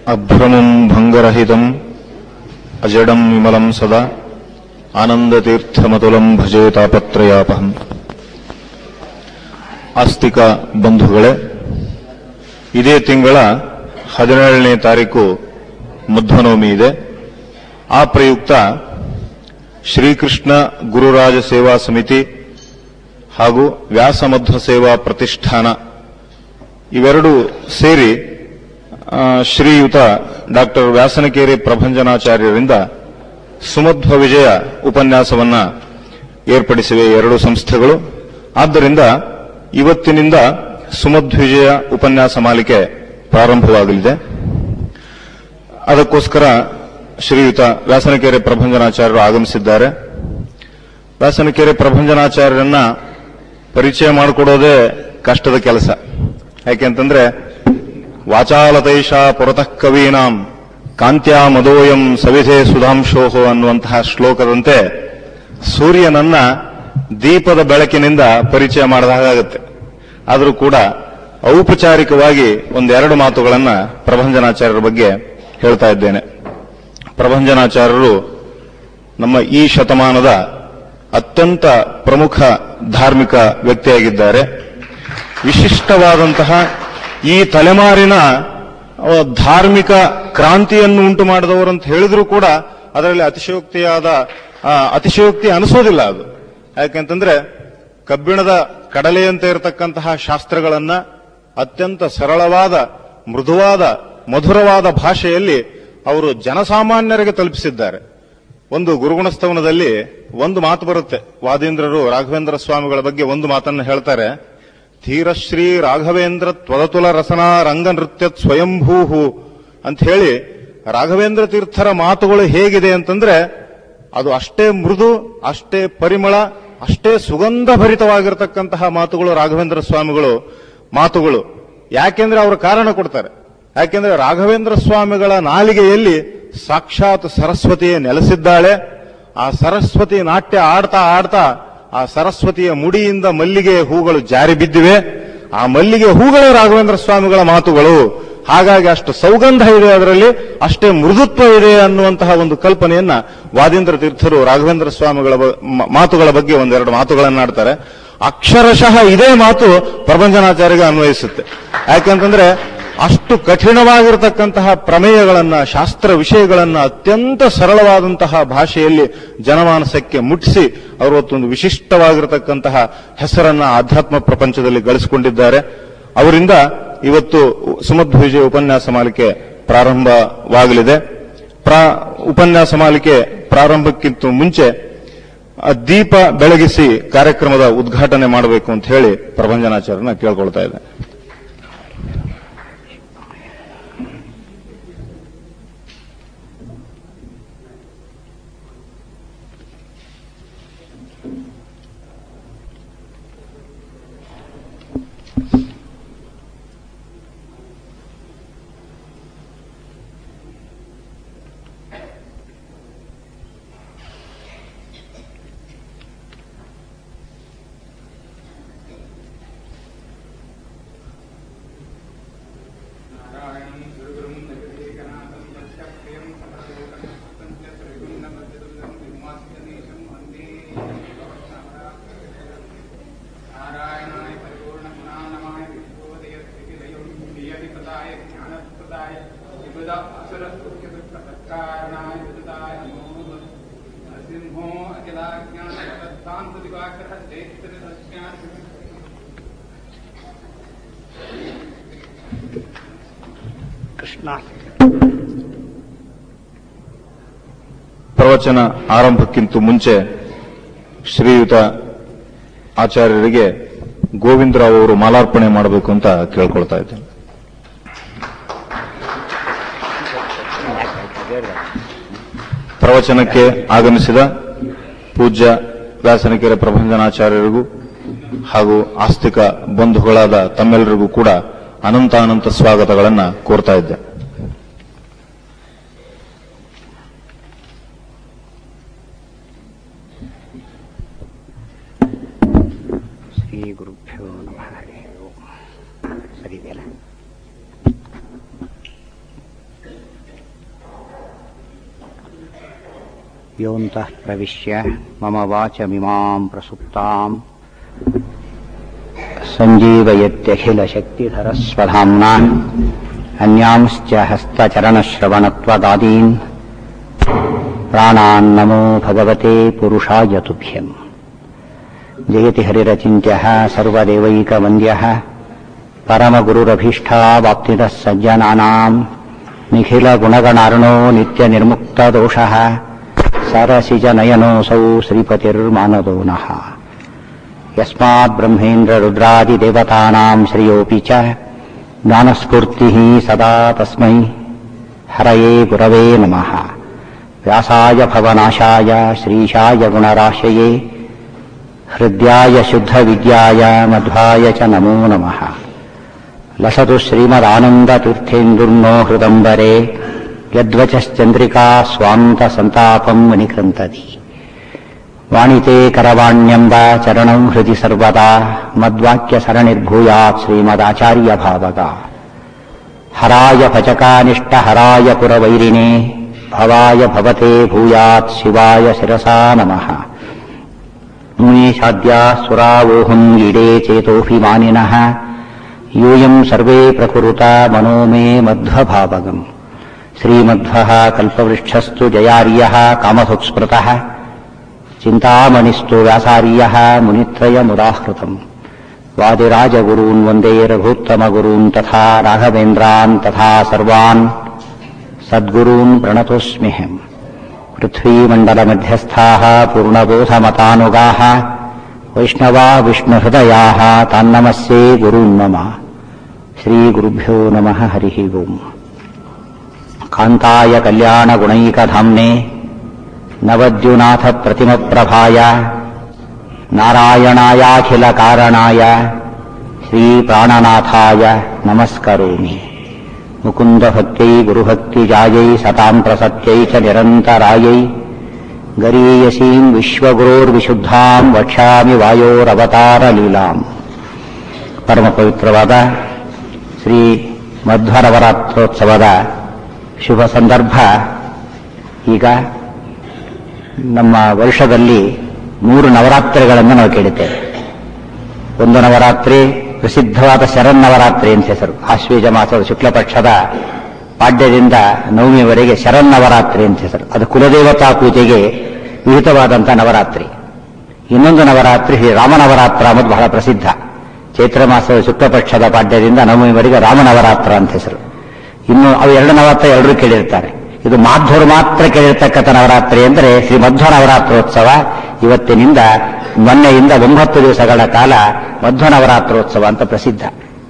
ಅಭ್ರಮಂ ಭಂಗರಹಿತಂ ಅಜಡಂ ವಿಮಲಂ ಸದಾ ಆನಂದತೀರ್ಥಮತುಲಂ ಭಜೆ ತಾಪತ್ರಯಾಪಹಂ ಆಸ್ತಿಕ ಬಂಧುಗಳೇ ಇದೇ ತಿಂಗಳ ಹದಿನೇಳನೇ ತಾರೀಕು ಮಧ್ವನವಮಿ ಇದೆ ಆ ಪ್ರಯುಕ್ತ ಶ್ರೀಕೃಷ್ಣ ಗುರುರಾಜ ಸೇವಾ ಸಮಿತಿ ಹಾಗೂ ವ್ಯಾಸಮಧ್ವ ಸೇವಾ ಪ್ರತಿಷ್ಠಾನ ಇವೆರಡು ಸೇರಿ ಆ, ಶ್ರೀಯುತ ಡಾಕ್ಟರ್ ವ್ಯಾಸನಕೇರಿ ಪ್ರಭಂಜನಾಚಾರ್ಯರಿಂದ ಸುಮಧ್ವ ವಿಜಯ ಉಪನ್ಯಾಸವನ್ನ ಏರ್ಪಡಿಸಿವೆ ಎರಡು ಸಂಸ್ಥೆಗಳು ಆದ್ದರಿಂದ ಇವತ್ತಿನಿಂದ ಸುಮಧ್ವಿಜಯ ಉಪನ್ಯಾಸ ಮಾಲಿಕೆ ಪ್ರಾರಂಭವಾಗಲಿದೆ ಅದಕ್ಕೋಸ್ಕರ ಶ್ರೀಯುತ ವ್ಯಾಸನಕೆರೆ ಪ್ರಭಂಜನಾಚಾರ್ಯರು ಆಗಮಿಸಿದ್ದಾರೆ ವ್ಯಾಸನಕೆರೆ ಪ್ರಭಂಜನಾಚಾರ್ಯರನ್ನ ಪರಿಚಯ ಮಾಡಿಕೊಡೋದೇ ಕಷ್ಟದ ಕೆಲಸ ಯಾಕೆಂತಂದ್ರೆ ವಾಚಾಲತೈಷ ಪುರತಃ ಕವೀನಾಂ ಕಾಂತ್ಯಾ ಮದೋಯಂ ಸವಿಧೆ ಸುಧಾಂಶೋಹೋ ಅನ್ನುವಂತಹ ಶ್ಲೋಕದಂತೆ ಸೂರ್ಯನನ್ನ ದೀಪದ ಬೆಳಕಿನಿಂದ ಪರಿಚಯ ಮಾಡಿದಾಗುತ್ತೆ ಆದರೂ ಕೂಡ ಔಪಚಾರಿಕವಾಗಿ ಒಂದೆರಡು ಮಾತುಗಳನ್ನ ಪ್ರಭಂಜನಾಚಾರ್ಯರ ಬಗ್ಗೆ ಹೇಳ್ತಾ ಇದ್ದೇನೆ ಪ್ರಭಂಜನಾಚಾರ್ಯರು ನಮ್ಮ ಈ ಶತಮಾನದ ಅತ್ಯಂತ ಪ್ರಮುಖ ಧಾರ್ಮಿಕ ವ್ಯಕ್ತಿಯಾಗಿದ್ದಾರೆ ವಿಶಿಷ್ಟವಾದಂತಹ ಈ ತಲೆಮಾರಿನ ಅ, ಧಾರ್ಮಿಕ ಕ್ರಾಂತಿಯನ್ನು ಉಂಟು ಮಾಡಿದವರು ಅಂತ ಹೇಳಿದ್ರು ಕೂಡ ಅದರಲ್ಲಿ ಅತಿಶಯೋಕ್ತಿಯಾದ ಆ, ಅತಿಶಯೋಕ್ತಿ ಅನಿಸೋದಿಲ್ಲ ಅದು ಯಾಕೆಂತಂದ್ರೆ ಕಬ್ಬಿಣದ ಕಡಲೆಯಂತೆ ಇರತಕ್ಕಂತಹ ಶಾಸ್ತ್ರಗಳನ್ನ ಅತ್ಯಂತ ಸರಳವಾದ ಮೃದುವಾದ ಮಧುರವಾದ ಭಾಷೆಯಲ್ಲಿ ಅವರು ಜನಸಾಮಾನ್ಯರಿಗೆ ತಲುಪಿಸಿದ್ದಾರೆ ಒಂದು ಗುರುಗುಣಸ್ತವನದಲ್ಲಿ ಒಂದು ಮಾತು ಬರುತ್ತೆ ವಾದೀಂದ್ರರು ರಾಘವೇಂದ್ರ ಸ್ವಾಮಿಗಳ ಬಗ್ಗೆ ಒಂದು ಮಾತನ್ನು ಹೇಳ್ತಾರೆ ಧೀರಶ್ರೀ ರಾಘವೇಂದ್ರ ತ್ವದತುಲ ರಸನಾ ರಂಗ ನೃತ್ಯ ಸ್ವಯಂಭೂಹು ಅಂತ ಹೇಳಿ ರಾಘವೇಂದ್ರ ತೀರ್ಥರ ಮಾತುಗಳು ಹೇಗಿದೆ ಅಂತಂದ್ರೆ ಅದು ಅಷ್ಟೇ ಮೃದು ಅಷ್ಟೇ ಪರಿಮಳ ಅಷ್ಟೇ ಸುಗಂಧ ಭರಿತವಾಗಿರತಕ್ಕಂತಹ ಮಾತುಗಳು ರಾಘವೇಂದ್ರ ಸ್ವಾಮಿಗಳು ಮಾತುಗಳು ಯಾಕೆಂದ್ರೆ ಅವರು ಕಾರಣ ಕೊಡ್ತಾರೆ ಯಾಕೆಂದ್ರೆ ರಾಘವೇಂದ್ರ ಸ್ವಾಮಿಗಳ ನಾಲಿಗೆಯಲ್ಲಿ ಸಾಕ್ಷಾತ್ ಸರಸ್ವತಿಯೇ ನೆಲೆಸಿದ್ದಾಳೆ ಆ ಸರಸ್ವತಿ ನಾಟ್ಯ ಆಡ್ತಾ ಆಡ್ತಾ ಆ ಸರಸ್ವತಿಯ ಮುಡಿಯಿಂದ ಮಲ್ಲಿಗೆ ಹೂಗಳು ಜಾರಿ ಬಿದ್ದಿವೆ ಆ ಮಲ್ಲಿಗೆ ಹೂಗಳೇ ರಾಘವೇಂದ್ರ ಸ್ವಾಮಿಗಳ ಮಾತುಗಳು ಹಾಗಾಗಿ ಅಷ್ಟು ಸೌಗಂಧ ಇದೆ ಅದರಲ್ಲಿ ಅಷ್ಟೇ ಮೃದುತ್ವ ಇದೆ ಅನ್ನುವಂತಹ ಒಂದು ಕಲ್ಪನೆಯನ್ನ ವಾದೀಂದ್ರ ತೀರ್ಥರು ರಾಘವೇಂದ್ರ ಸ್ವಾಮಿಗಳ ಬ- ಮ- ಮಾತುಗಳ ಬಗ್ಗೆ ಒಂದೆರಡು ಮಾತುಗಳನ್ನಾಡ್ತಾರೆ ಅಕ್ಷರಶಃ ಇದೇ ಮಾತು ಪ್ರಪಂಚನಾಚಾರ್ಯಗೆ ಅನ್ವಯಿಸುತ್ತೆ ಯಾಕೆಂತಂದ್ರೆ ಅಷ್ಟು ಕಠಿಣವಾಗಿರತಕ್ಕಂತಹ ಪ್ರಮೇಯಗಳನ್ನ ಶಾಸ್ತ್ರ ವಿಷಯಗಳನ್ನ ಅತ್ಯಂತ ಸರಳವಾದಂತಹ ಭಾಷೆಯಲ್ಲಿ ಜನಮಾನಸಕ್ಕೆ ಮುಟ್ಟಿಸಿ ಅವರು ಅವತ್ತೊಂದು ವಿಶಿಷ್ಟವಾಗಿರತಕ್ಕಂತಹ ಹೆಸರನ್ನ ಆಧ್ಯಾತ್ಮ ಪ್ರಪಂಚದಲ್ಲಿ ಗಳಿಸಿಕೊಂಡಿದ್ದಾರೆ ಅವರಿಂದ ಇವತ್ತು ಸುಮಧ್ವಿಜಯ ಉಪನ್ಯಾಸ ಮಾಲಿಕೆ ಪ್ರಾರಂಭವಾಗಲಿದೆ ಪ್ರಾ ಉಪನ್ಯಾಸ ಮಾಲಿಕೆ ಪ್ರಾರಂಭಕ್ಕಿಂತ ಮುಂಚೆ ಆ ದೀಪ ಬೆಳಗಿಸಿ ಕಾರ್ಯಕ್ರಮದ ಉದ್ಘಾಟನೆ ಮಾಡಬೇಕು ಅಂತ ಹೇಳಿ ಪ್ರಭಂಜನಾಚಾರ್ಯನ ಕೇಳ್ಕೊಳ್ತಾ ಇದ್ದೆ नारायणाय परिपूर्णगुणानमाय विश्वोदयस्थितिलयोनियतिपदाय ज्ञानप्रदाय विबुध असुरस्तुत्यदुःखसत्कारणाय विदुताय नमो नमः नरसिंहो अखिलाज्ञानप्रदत्तान्तदिवाकरः चैत्रदस्यान् ಕೃಷ್ಣ ಪ್ರವಚನ ಆರಂಭಕ್ಕಿಂತ ಮುಂಚೆ ಶ್ರೀಯುತ ಆಚಾರ್ಯರಿಗೆ ಗೋವಿಂದರಾವ್ ಅವರು ಮಾಲಾರ್ಪಣೆ ಮಾಡಬೇಕು ಅಂತ ಕೇಳ್ಕೊಳ್ತಾ ಇದ್ದೇನೆ ಪ್ರವಚನಕ್ಕೆ ಆಗಮಿಸಿದ ಪೂಜ್ಯ ವ್ಯಾಸನಕೆರೆ ಪ್ರಭಂಜನಾಚಾರ್ಯರಿಗೂ ಹಾಗೂ ಆಸ್ತಿಕ ಬಂಧುಗಳಾದ ತಮ್ಮೆಲ್ಲರಿಗೂ ಕೂಡ ಅನಂತಾನಂತ ಸ್ವಾಗತಗಳನ್ನ ಕೋರ್ತಾ ಇದ್ದೆ ಶ್ರೀ ಗುರುಭ್ಯೋ ನಮಃ ಹರಿ ಓಂ ಸರಿದೆಯಲ್ಲ योऽन्तः प्रविश्य मम वाचमिमाम् प्रसुप्ताम् सञ्जीवयत्यखिलशक्तिधरस्वधाम्ना अन्यांश्च हस्तचरणश्रवणत्वदादीन् प्राणान्नमो भगवते पुरुषाय तुभ्यम् जयति हरिरचिन्त्यः सर्वदेवैकवन्द्यः परमगुरुरभीष्टावाप्तितः सज्जनानाम् निखिलगुणगणार्णो नित्यनिर्मुक्तदोषः सरसिजनयनोऽसौ श्रीपतिर्मानदो नः यस्माद्ब्रह्मेन्द्ररुद्रादिदेवतानाम् श्रियोऽपि च ज्ञानस्फूर्तिः सदा तस्मै हरये गुरवे नमः व्यासाय भवनाशाय श्रीशाय गुणराशये हृद्याय शुद्धविद्याय मध्वाय च नमो नमः लसतु श्रीमदानन्दतीर्थेन्दुर्नो हृदम्बरे यद्वचश्चन्द्रिका स्वान्तसन्तापम् विनिकृन्तति वाणिते करवाण्यम्ब चरणम् हृदि सर्वदा मद्वाक्यसरणिर्भूयात् श्रीमदाचार्यभावगा हराय भजकानिष्टहराय पुरवैरिणे भवाय भवते भूयात् शिवाय शिरसा नमः मुनीशाद्या सुरावोऽहम् ईडे चेतोऽभिमानिनः यूयम् सर्वे प्रकुरुता मनो मे मध्वभावगम् श्रीमध्वः कल्पवृक्षस्तु जयार्यः कामधुक्स्मृतः चिन्तामणिस्तु व्यासार्यः मुनित्रयमुदाहृतम् वादिराजगुरून् वन्दे रघूत्तमगुरून् तथा राघवेन्द्रान् तथा सर्वान् सद्गुरून् प्रणतोऽस्म्यहम् पृथ्वीमण्डलमध्यस्थाः पूर्णबोधमतानुगाः वैष्णवा विष्णुहृदयाः तान्नमस्ये गुरून् मम श्रीगुरुभ्यो नमः हरिः ओम् कान्ताय कल्याणगुणैकधाम्ने नवद्युनाथप्रतिमप्रभाय नारायणायाखिलकारणाय श्रीप्राणनाथाय नमस्करोमि मुकुन्दभक्त्यै गुरुभक्तिजायै सताम् प्रसत्यै च निरन्तरायै गरीयसीम् ವಿಶ್ವಗುರೋರ್ವಿಶುದ್ಧಾಂ ವಕ್ಷ್ಯಾಮಿ ವಾಯೋರವತಾರ ಲೀಲಾಂ ಪರಮ ಪವಿತ್ರವಾದ ಶ್ರೀ ಮಧ್ವನವರಾತ್ರೋತ್ಸವದ ಶುಭ ಸಂದರ್ಭ ಈಗ ನಮ್ಮ ವರ್ಷದಲ್ಲಿ ಮೂರು ನವರಾತ್ರಿಗಳನ್ನು ನಾವು ಕೇಳುತ್ತೇವೆ ಒಂದು ನವರಾತ್ರಿ ಪ್ರಸಿದ್ಧವಾದ ಶರನ್ನವರಾತ್ರಿ ಅಂತ ಹೆಸರು ಆಶ್ವೇಜ ಮಾಸದ ಶುಕ್ಲ ಪಕ್ಷದ ಪಾಡ್ಯದಿಂದ ನವಮಿಯವರೆಗೆ ಶರನ್ನವರಾತ್ರಿ ಅಂತ ಹೆಸರು ಅದು ಕುಲದೇವತಾ ಪೂಜೆಗೆ ವಿಹಿತವಾದಂತಹ ನವರಾತ್ರಿ ಇನ್ನೊಂದು ನವರಾತ್ರಿ ಶ್ರೀ ರಾಮನವರಾತ್ರ ಅನ್ನೋದು ಬಹಳ ಪ್ರಸಿದ್ಧ ಚೈತ್ರ ಮಾಸದ ಶುಕ್ಲ ಪಕ್ಷದ ಪಾಡ್ಯದಿಂದ ನವಮಿವರೆಗೆ ರಾಮನವರಾತ್ರ ಅಂತ ಹೆಸರು ಇನ್ನು ಅವು ಎರಡು ನವರಾತ್ರ ಎಲ್ಲರೂ ಕೇಳಿರ್ತಾರೆ ಇದು ಮಾಧ್ವರು ಮಾತ್ರ ಕೇಳಿರ್ತಕ್ಕಂಥ ನವರಾತ್ರಿ ಅಂದರೆ ಶ್ರೀ ಮಧ್ವ ನವರಾತ್ರೋತ್ಸವ ಇವತ್ತಿನಿಂದ ಮೊನ್ನೆಯಿಂದ ಒಂಬತ್ತು ದಿವಸಗಳ ಕಾಲ ಮಧ್ವ ನವರಾತ್ರೋತ್ಸವ ಅಂತ ಪ್ರಸಿದ್ಧ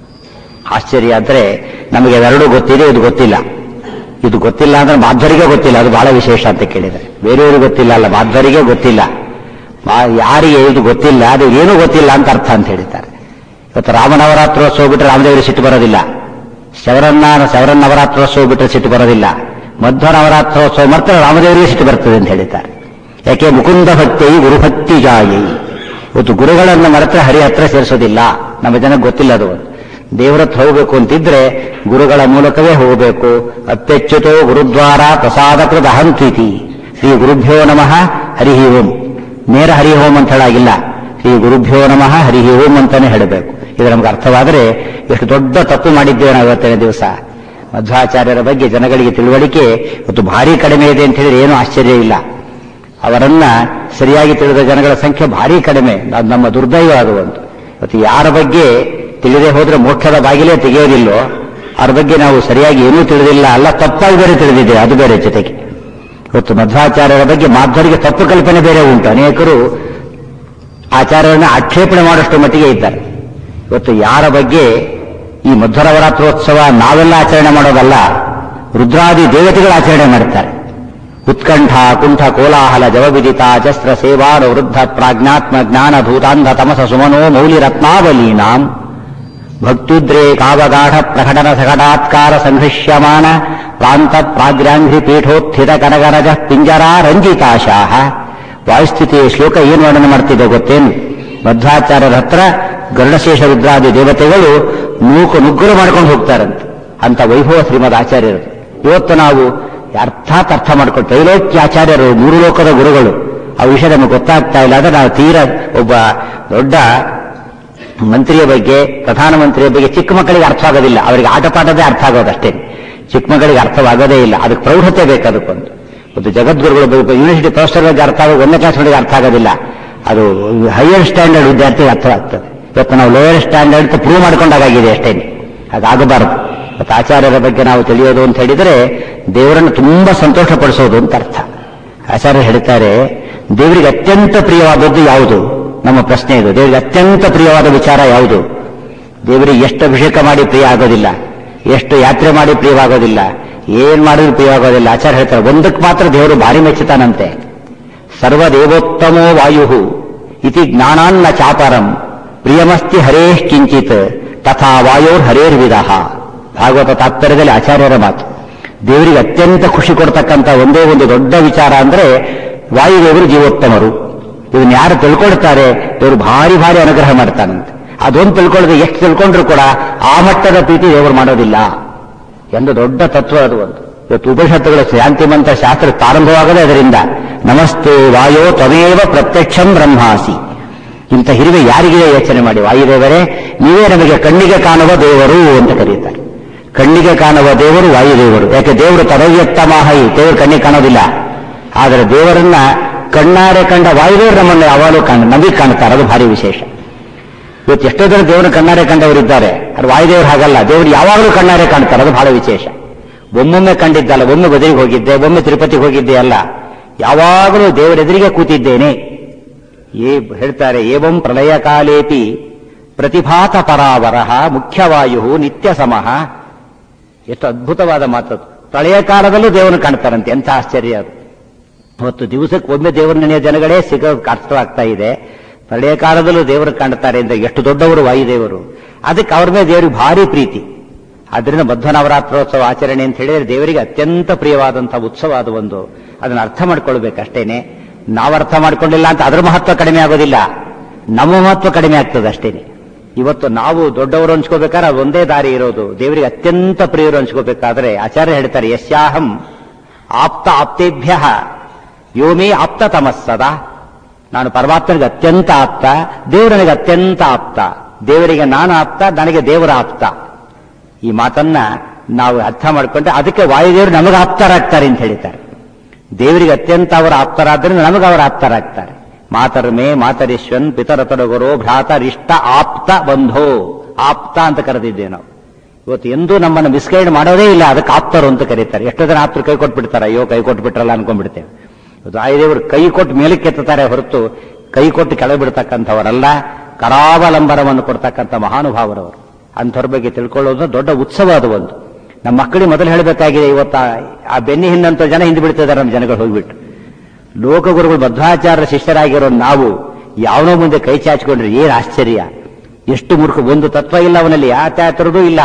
ಆಶ್ಚರ್ಯ ಅಂದ್ರೆ ನಮಗೆ ಅವೆರಡೂ ಗೊತ್ತಿದೆ ಇದು ಗೊತ್ತಿಲ್ಲ ಇದು ಗೊತ್ತಿಲ್ಲ ಅಂದ್ರೆ ಮಾಧ್ವರಿಗೆ ಗೊತ್ತಿಲ್ಲ ಅದು ಬಹಳ ವಿಶೇಷ ಅಂತ ಕೇಳಿದರೆ ಬೇರೆಯವರು ಗೊತ್ತಿಲ್ಲ ಅಲ್ಲ ಮಾಧ್ವರಿಗೆ ಗೊತ್ತಿಲ್ಲ ಮಾ- ಯಾರಿಗೆ ಇದು ಗೊತ್ತಿಲ್ಲ ಅದು ಏನೂ ಗೊತ್ತಿಲ್ಲ ಅಂತ ಅರ್ಥ ಅಂತ ಹೇಳಿದ್ದಾರೆ ಇವತ್ತು ರಾಮನವರಾತ್ರೋತ್ಸವ ಬಿಟ್ಟರೆ ರಾಮದೇವರಿಗೆ ಸಿಟ್ಟು ಬರೋದಿಲ್ಲ ಶವರನ್ನ ಶವರನ್ ನವರಾತ್ರೋತ್ಸವ ಬಿಟ್ಟರೆ ಸಿಟ್ಟು ಬರೋದಿಲ್ಲ ಮಧ್ವ ನವರಾತ್ರೋತ್ಸವ ಮಾತ್ರ ರಾಮದೇವರಿಗೆ ಸಿಟ್ಟು ಬರ್ತದೆ ಅಂತ ಹೇಳಿದ್ದಾರೆ ಯಾಕೆ ಮುಕುಂದ ಭಕ್ತಿ ಗುರುಭಕ್ತಿ ಜಾಯಿ ಇವತ್ತು ಗುರುಗಳನ್ನು ಮರೆತರೆ ಹರಿ ಹತ್ರ ಸೇರಿಸೋದಿಲ್ಲ ನಮ್ಮ ಜನಕ್ಕೆ ಗೊತ್ತಿಲ್ಲ ಅದು ದೇವರ ಹತ್ರ ಹೋಗಬೇಕು ಅಂತಿದ್ರೆ ಗುರುಗಳ ಮೂಲಕವೇ ಹೋಗಬೇಕು ಅತ್ಯಚ್ಯುತೋ ಗುರುದ್ವಾರ ಪ್ರಸಾದಕೃತ ಅಹಂತ್ವಿತಿ ಶ್ರೀ ಗುರುಭ್ಯೋ ನಮಃ ಹರಿ ಓಂ ನೇರ ಹರಿ ಓಂ ಅಂತ ಹೇಳಾಗಿಲ್ಲ ಶ್ರೀ ಗುರುಭ್ಯೋ ನಮಃ ಹರಿ ಓಂ ಅಂತಾನೆ ಹೇಳಬೇಕು ಇದು ನಮ್ಗೆ ಅರ್ಥವಾದರೆ ಎಷ್ಟು ದೊಡ್ಡ ತಪ್ಪು ಮಾಡಿದ್ದೇವೆ ನಾವು ಇವತ್ತಿನ ದಿವಸ ಮಧ್ವಾಚಾರ್ಯರ ಬಗ್ಗೆ ಜನಗಳಿಗೆ ತಿಳುವಳಿಕೆ ಇವತ್ತು ಭಾರಿ ಕಡಿಮೆ ಇದೆ ಅಂತ ಹೇಳಿದ್ರೆ ಏನೂ ಆಶ್ಚರ್ಯ ಇಲ್ಲ ಅವರನ್ನ ಸರಿಯಾಗಿ ತಿಳಿದ ಜನಗಳ ಸಂಖ್ಯೆ ಭಾರಿ ಕಡಿಮೆ ಅದು ನಮ್ಮ ದುರ್ದೈವ ಅದು ಒಂದು ಇವತ್ತು ಯಾರ ಬಗ್ಗೆ ತಿಳಿದೇ ಹೋದ್ರೆ ಮೋಕ್ಷದ ಬಾಗಿಲೇ ತೆಗೆಯೋದಿಲ್ಲೋ ಅವ್ರ ಬಗ್ಗೆ ನಾವು ಸರಿಯಾಗಿ ಏನೂ ತಿಳಿದಿಲ್ಲ ಅಲ್ಲ ತಪ್ಪಾಗಿ ಬೇರೆ ತಿಳಿದಿದ್ದೇವೆ ಅದು ಬೇರೆ ಜೊತೆಗೆ ಇವತ್ತು ಮಧ್ವಾಚಾರ್ಯರ ಬಗ್ಗೆ ಮಾಧ್ವರಿಗೆ ತಪ್ಪು ಕಲ್ಪನೆ ಬೇರೆ ಉಂಟು ಅನೇಕರು ಆಚಾರ್ಯರನ್ನ ಆಕ್ಷೇಪಣೆ ಮಾಡುವಷ್ಟು ಮಟ್ಟಿಗೆ ಇದ್ದಾರೆ ಇವತ್ತು ಯಾರ ಬಗ್ಗೆ ಈ ಮಧ್ವನವರಾತ್ರೋತ್ಸವ ನಾವೆಲ್ಲ ಆಚರಣೆ ಮಾಡೋದಲ್ಲ ರುದ್ರಾದಿ ದೇವತೆಗಳು ಆಚರಣೆ ಮಾಡ್ತಾರೆ ಉತ್ಕಂಠ ಕುಂಠ ಕೋಲಾಹಲ ಜವವಿದಿತ ಜಸ್ತ್ರ ಸೇವಾರ ವೃದ್ಧ ಪ್ರಾಜ್ಞಾತ್ಮ ಜ್ಞಾನ ಭೂತಾಂಧ ತಮಸ ಸುಮನೋ ಮೌಲಿ ರತ್ನಾವಲೀನಾಂ ಭಕ್ತುದ್ರೇ ಕಾವಗಾಢ ಪ್ರಕಟನ ಸಕಟಾತ್ಕಾರ ಸಂಘೃಶ್ಯಮಾನ ಪ್ರಾಂತ ಪ್ರಾಗ್ರಾಂಘ್ರಿ ಪೀಠೋತ್ಥಿತ ಕನಗರಜ ಪಿಂಜರಾ ರಂಜಿತಾಶಾಹ ವಾಯುಸ್ಥಿತಿಯ ಶ್ಲೋಕ ಏನು ವರ್ಣನೆ ಮಾಡ್ತಿದೆ ಗೊತ್ತೇನು ಮಧ್ವಾಚಾರ್ಯರ ಹತ್ರ ಗರುಡಶೇಷ ರುದ್ರಾದಿ ದೇವತೆಗಳು ನೂಕು ನುಗ್ಗರು ಮಾಡ್ಕೊಂಡು ಹೋಗ್ತಾರಂತೆ ಅಂತ ವೈಭವ ಶ್ರೀಮದ್ ಆಚಾರ್ಯರು ಇವತ್ತು ನಾವು ಅರ್ಥಾತ್ ಅರ್ಥ ಮಾಡ್ಕೊಂಡು ತ್ರೈಲೋಕ್ಯಾಚಾರ್ಯರು ಮೂರು ಲೋಕದ ಗುರುಗಳು ಆ ವಿಷಯ ನಮಗೆ ಗೊತ್ತಾಗ್ತಾ ಇಲ್ಲ ಅಂದ್ರೆ ನಾವು ತೀರ ಒಬ್ಬ ದೊಡ್ಡ ಮಂತ್ರಿಯ ಬಗ್ಗೆ ಪ್ರಧಾನಮಂತ್ರಿಯ ಬಗ್ಗೆ ಚಿಕ್ಕ ಮಕ್ಕಳಿಗೆ ಅರ್ಥ ಆಗೋದಿಲ್ಲ ಅವರಿಗೆ ಆಟ ಪಾಠದೇ ಅರ್ಥ ಆಗೋದಷ್ಟೇ ಚಿಕ್ಕ ಮಕ್ಕಳಿಗೆ ಅರ್ಥವಾಗೋದೇ ಇಲ್ಲ ಅದಕ್ಕೆ ಪ್ರೌಢತೆ ಬೇಕು ಅದಕ್ಕೊಂದು ಒಂದು ಜಗದ್ಗುರುಗಳು ಬೇಕು ಯೂನಿವರ್ಸಿಟಿ ಪ್ರೊಫೆಸರ್ ಬಗ್ಗೆ ಅರ್ಥ ಆಗೋದು ಒಂದನೇ ಕ್ಲಾಸ್ ಹುಡುಗ ಅರ್ಥ ಆಗೋದಿಲ್ಲ ಅದು ಹೈಯರ್ ಸ್ಟ್ಯಾಂಡರ್ಡ್ ವಿದ್ಯಾರ್ಥಿಗೆ ಅರ್ಥವಾಗ್ತದೆ ಇವತ್ತು ನಾವು ಲೋಯರ್ ಸ್ಟ್ಯಾಂಡರ್ಡ್ ಪ್ರೂವ್ ಮಾಡ್ಕೊಂಡಾಗಿದೆ ಅಷ್ಟೇ ಅದಾಗಬಾರದು ಮತ್ತು ಆಚಾರ್ಯರ ಬಗ್ಗೆ ನಾವು ತಿಳಿಯೋದು ಅಂತ ಹೇಳಿದರೆ ದೇವರನ್ನು ತುಂಬಾ ಸಂತೋಷ ಪಡಿಸೋದು ಅಂತ ಅರ್ಥ ಆಚಾರ್ಯ ಹೇಳ್ತಾರೆ ದೇವರಿಗೆ ಅತ್ಯಂತ ಪ್ರಿಯವಾದದ್ದು ಯಾವುದು ನಮ್ಮ ಪ್ರಶ್ನೆ ಇದು ದೇವರಿಗೆ ಅತ್ಯಂತ ಪ್ರಿಯವಾದ ವಿಚಾರ ಯಾವುದು ದೇವರಿಗೆ ಎಷ್ಟು ಅಭಿಷೇಕ ಮಾಡಿ ಪ್ರಿಯ ಆಗೋದಿಲ್ಲ ಎಷ್ಟು ಯಾತ್ರೆ ಮಾಡಿ ಪ್ರಿಯವಾಗೋದಿಲ್ಲ ಏನ್ ಮಾಡಿದ್ರು ಪ್ರಿಯವಾಗೋದಿಲ್ಲ ಆಚಾರ್ಯ ಹೇಳ್ತಾರೆ ಒಂದಕ್ಕೆ ಮಾತ್ರ ದೇವರು ಭಾರಿ ಮೆಚ್ಚುತ್ತಾನಂತೆ ಸರ್ವದೇವೋತ್ತಮೋ ವಾಯು ಇತಿ ಜ್ಞಾನಾನ್ನ ಚಾಪರಂ ಪ್ರಿಯಮಸ್ತಿ ಹರೇಶ್ ಕಿಂಚಿತ್ ತಥಾ ವಾಯೋರ್ ಹರೇರ್ವಿಧ ಭಾಗವತ ತಾತ್ಪರ್ಯದಲ್ಲಿ ಆಚಾರ್ಯರ ಮಾತು ದೇವರಿಗೆ ಅತ್ಯಂತ ಖುಷಿ ಕೊಡ್ತಕ್ಕಂಥ ಒಂದೇ ಒಂದು ದೊಡ್ಡ ವಿಚಾರ ಅಂದ್ರೆ ವಾಯುದೇವರು ಜೀವೋತ್ತಮರು ಇದನ್ನ ಯಾರು ತಿಳ್ಕೊಳ್ತಾರೆ ದೇವರು ಭಾರಿ ಭಾರಿ ಅನುಗ್ರಹ ಮಾಡ್ತಾನಂತೆ ಅದೊಂದು ತಿಳ್ಕೊಳ್ಳದೆ ಎಷ್ಟು ತಿಳ್ಕೊಂಡ್ರು ಕೂಡ ಆ ಮಟ್ಟದ ಪ್ರೀತಿ ದೇವರು ಮಾಡೋದಿಲ್ಲ ಎಂದು ದೊಡ್ಡ ತತ್ವ ಅದು ಒಂದು ಇವತ್ತು ಉಪನಿಷತ್ತುಗಳ ಶಾಂತಿ ಮಂತ್ರ ಶಾಸ್ತ್ರ ಪ್ರಾರಂಭವಾಗದೆ ಅದರಿಂದ ನಮಸ್ತೆ ವಾಯೋ ತ್ವಮೇವ ಪ್ರತ್ಯಕ್ಷಂ ಬ್ರಹ್ಮಾಸಿ ಇಂಥ ಹಿರಿಮೆ ಯಾರಿಗಿದೆ ಯೋಚನೆ ಮಾಡಿ ವಾಯುದೇವರೇ ನೀವೇ ನಮಗೆ ಕಣ್ಣಿಗೆ ಕಾಣುವ ದೇವರು ಅಂತ ಕರೀತಾರೆ ಕಣ್ಣಿಗೆ ಕಾಣುವ ದೇವರು ವಾಯುದೇವರು ಯಾಕೆ ದೇವರು ತರವ್ಯಕ್ತಮಾಹಿ ದೇವರು ಕಣ್ಣಿಗೆ ಕಾಣೋದಿಲ್ಲ ಆದರೆ ದೇವರನ್ನ ಕಣ್ಣಾರೆ ಕಂಡ ವಾಯುದೇವರು ನಮ್ಮನ್ನು ಯಾವಾಗಲೂ ಕಾಣ ನಮಗೆ ಕಾಣ್ತಾರೆ ಅದು ಭಾರಿ ವಿಶೇಷ ಇವತ್ತು ಎಷ್ಟೋ ಜನ ದೇವರನ್ನ ಕಣ್ಣಾರೆ ಕಂಡವರಿದ್ದಾರೆ ಅದು ವಾಯುದೇವರು ಹಾಗಲ್ಲ ದೇವರು ಯಾವಾಗಲೂ ಕಣ್ಣಾರೆ ಕಾಣ್ತಾರೆ ಅದು ಬಹಳ ವಿಶೇಷ ಒಮ್ಮೊಮ್ಮೆ ಕಂಡಿದ್ದಲ್ಲ ಒಮ್ಮೆ ಬದಲಿಗೆ ಹೋಗಿದ್ದೆ ಒಮ್ಮೆ ತಿರುಪತಿಗೆ ಹೋಗಿದ್ದೆ ಅಲ್ಲ ಯಾವಾಗಲೂ ದೇವರೆದುರಿಗೆ ಕೂತಿದ್ದೇನೆ ಏ ಹೇಳ್ತಾರೆ ಏವಂ ಪ್ರಳಯ ಕಾಲೇಪಿ ಪ್ರತಿಭಾತ ಪರಾವರಹ ಮುಖ್ಯವಾಯು ನಿತ್ಯ ಸಮಃ ಎಷ್ಟು ಅದ್ಭುತವಾದ ಮಾತದು ಪ್ರಳಯ ಕಾಲದಲ್ಲೂ ದೇವರನ್ನು ಕಾಣ್ತಾರಂತೆ ಎಂಥ ಆಶ್ಚರ್ಯ ಅದು ಅವತ್ತು ದಿವಸಕ್ಕೆ ಒಮ್ಮೆ ದೇವರು ನೆನೆಯ ಜನಗಳೇ ಸಿಗೋದು ಕಷ್ಟವಾಗ್ತಾ ಇದೆ ಪ್ರಳಯ ಕಾಲದಲ್ಲೂ ದೇವರು ಕಾಣ್ತಾರೆ ಅಂದ್ರೆ ಎಷ್ಟು ದೊಡ್ಡವರು ವಾಯುದೇವರು ಅದಕ್ಕೆ ಅವ್ರ ಮೇಲೆ ದೇವರಿಗೆ ಭಾರಿ ಪ್ರೀತಿ ಅದರಿಂದ ಮಧ್ವ ನವರಾತ್ರೋತ್ಸವ ಆಚರಣೆ ಅಂತ ಹೇಳಿದ್ರೆ ದೇವರಿಗೆ ಅತ್ಯಂತ ಪ್ರಿಯವಾದಂತಹ ಉತ್ಸವ ಅದು ಒಂದು ಅದನ್ನ ಅರ್ಥ ಮಾಡ್ಕೊಳ್ಬೇಕಷ್ಟೇನೆ ನಾವು ಅರ್ಥ ಮಾಡ್ಕೊಂಡಿಲ್ಲ ಅಂತ ಅದರ ಮಹತ್ವ ಕಡಿಮೆ ಆಗೋದಿಲ್ಲ ನಮ್ಮ ಮಹತ್ವ ಕಡಿಮೆ ಆಗ್ತದೆ ಅಷ್ಟೇನೆ ಇವತ್ತು ನಾವು ದೊಡ್ಡವರು ಹಂಚ್ಕೋಬೇಕಾದ್ರೆ ಅದು ಒಂದೇ ದಾರಿ ಇರೋದು ದೇವರಿಗೆ ಅತ್ಯಂತ ಪ್ರಿಯರು ಹಂಚ್ಕೋಬೇಕಾದ್ರೆ ಆಚಾರ್ಯ ಹೇಳ್ತಾರೆ ಯಸ್ಯಾಹಂ ಆಪ್ತ ಆಪ್ತೇಭ್ಯ ಯೋಮೇ ಆಪ್ತ ತಮಸ್ಸದ ನಾನು ಪರಮಾತ್ಮನಿಗೆ ಅತ್ಯಂತ ಆಪ್ತ ದೇವರನಿಗೆ ಅತ್ಯಂತ ಆಪ್ತ ದೇವರಿಗೆ ನಾನು ಆಪ್ತ ನನಗೆ ದೇವರ ಆಪ್ತ ಈ ಮಾತನ್ನ ನಾವು ಅರ್ಥ ಮಾಡಿಕೊಂಡ್ರೆ ಅದಕ್ಕೆ ವಾಯುದೇವರು ನಮಗೆ ಆಪ್ತರಾಗ್ತಾರೆ ಅಂತ ಹೇಳ್ತಾರೆ ದೇವರಿಗೆ ಅತ್ಯಂತ ಅವರ ಆಪ್ತರಾದ್ರಿಂದ ನಮಗೆ ಅವರ ಆಪ್ತರಾಗ್ತಾರೆ ಮಾತರ್ಮೇ ಮಾತರಿಶ್ವನ್ ಪಿತರತರಗುರು ಭ್ರಾತರಿಷ್ಟ ಆಪ್ತ ಬಂಧೋ ಆಪ್ತ ಅಂತ ಕರೆದಿದ್ದೇವೆ ನಾವು ಇವತ್ತು ಎಂದೂ ನಮ್ಮನ್ನು ಮಿಸ್ಗೈಡ್ ಮಾಡೋದೇ ಇಲ್ಲ ಅದಕ್ಕೆ ಆಪ್ತರು ಅಂತ ಕರೀತಾರೆ ಎಷ್ಟೋ ಜನ ಆಪ್ತರು ಕೈ ಕೊಟ್ಬಿಡ್ತಾರೆ ಅಯ್ಯೋ ಕೈ ಕೊಟ್ಬಿಟ್ರಲ್ಲ ಅನ್ಕೊಂಡ್ಬಿಡ್ತೇವೆ ಇವತ್ತು ಆಯುದೇವರು ಕೈ ಕೊಟ್ಟು ಮೇಲಕ್ಕೆ ಎತ್ತುತ್ತಾರೆ ಹೊರತು ಕೈ ಕೊಟ್ಟು ಕೆಳಗೆ ಬಿಡ್ತಕ್ಕಂಥವರಲ್ಲ ಕರಾವಲಂಬನವನ್ನು ಕೊಡ್ತಕ್ಕಂಥ ಮಹಾನುಭಾವರವರು ಅಂಥವ್ರ ಬಗ್ಗೆ ತಿಳ್ಕೊಳ್ಳೋದು ದೊಡ್ಡ ಉತ್ಸವ ಅದು ಒಂದು ನಮ್ಮ ಮಕ್ಕಳಿಗೆ ಮೊದಲು ಹೇಳಬೇಕಾಗಿದೆ ಇವತ್ತು ಆ- ಆ ಬೆನ್ನಿ ಹಿಂದಂತ ಜನ ಹಿಂದೆ ಬಿಡ್ತಿದ್ದಾರೆ ನಮ್ಮ ಜನಗಳು ಹೋಗ್ಬಿಟ್ಟು ಲೋಕಗುರುಗಳು ಮಧ್ವಾಚಾರ್ಯ ಶಿಷ್ಯರಾಗಿರೋ ನಾವು ಯಾವನೋ ಮುಂದೆ ಕೈ ಚಾಚಿಕೊಂಡ್ರೆ ಏನ್ ಆಶ್ಚರ್ಯ ಎಷ್ಟು ಮೂರ್ಖ ಒಂದು ತತ್ವ ಇಲ್ಲ ಅವನಲ್ಲಿ ಯಾತ್ಯಾತರದೂ ಇಲ್ಲ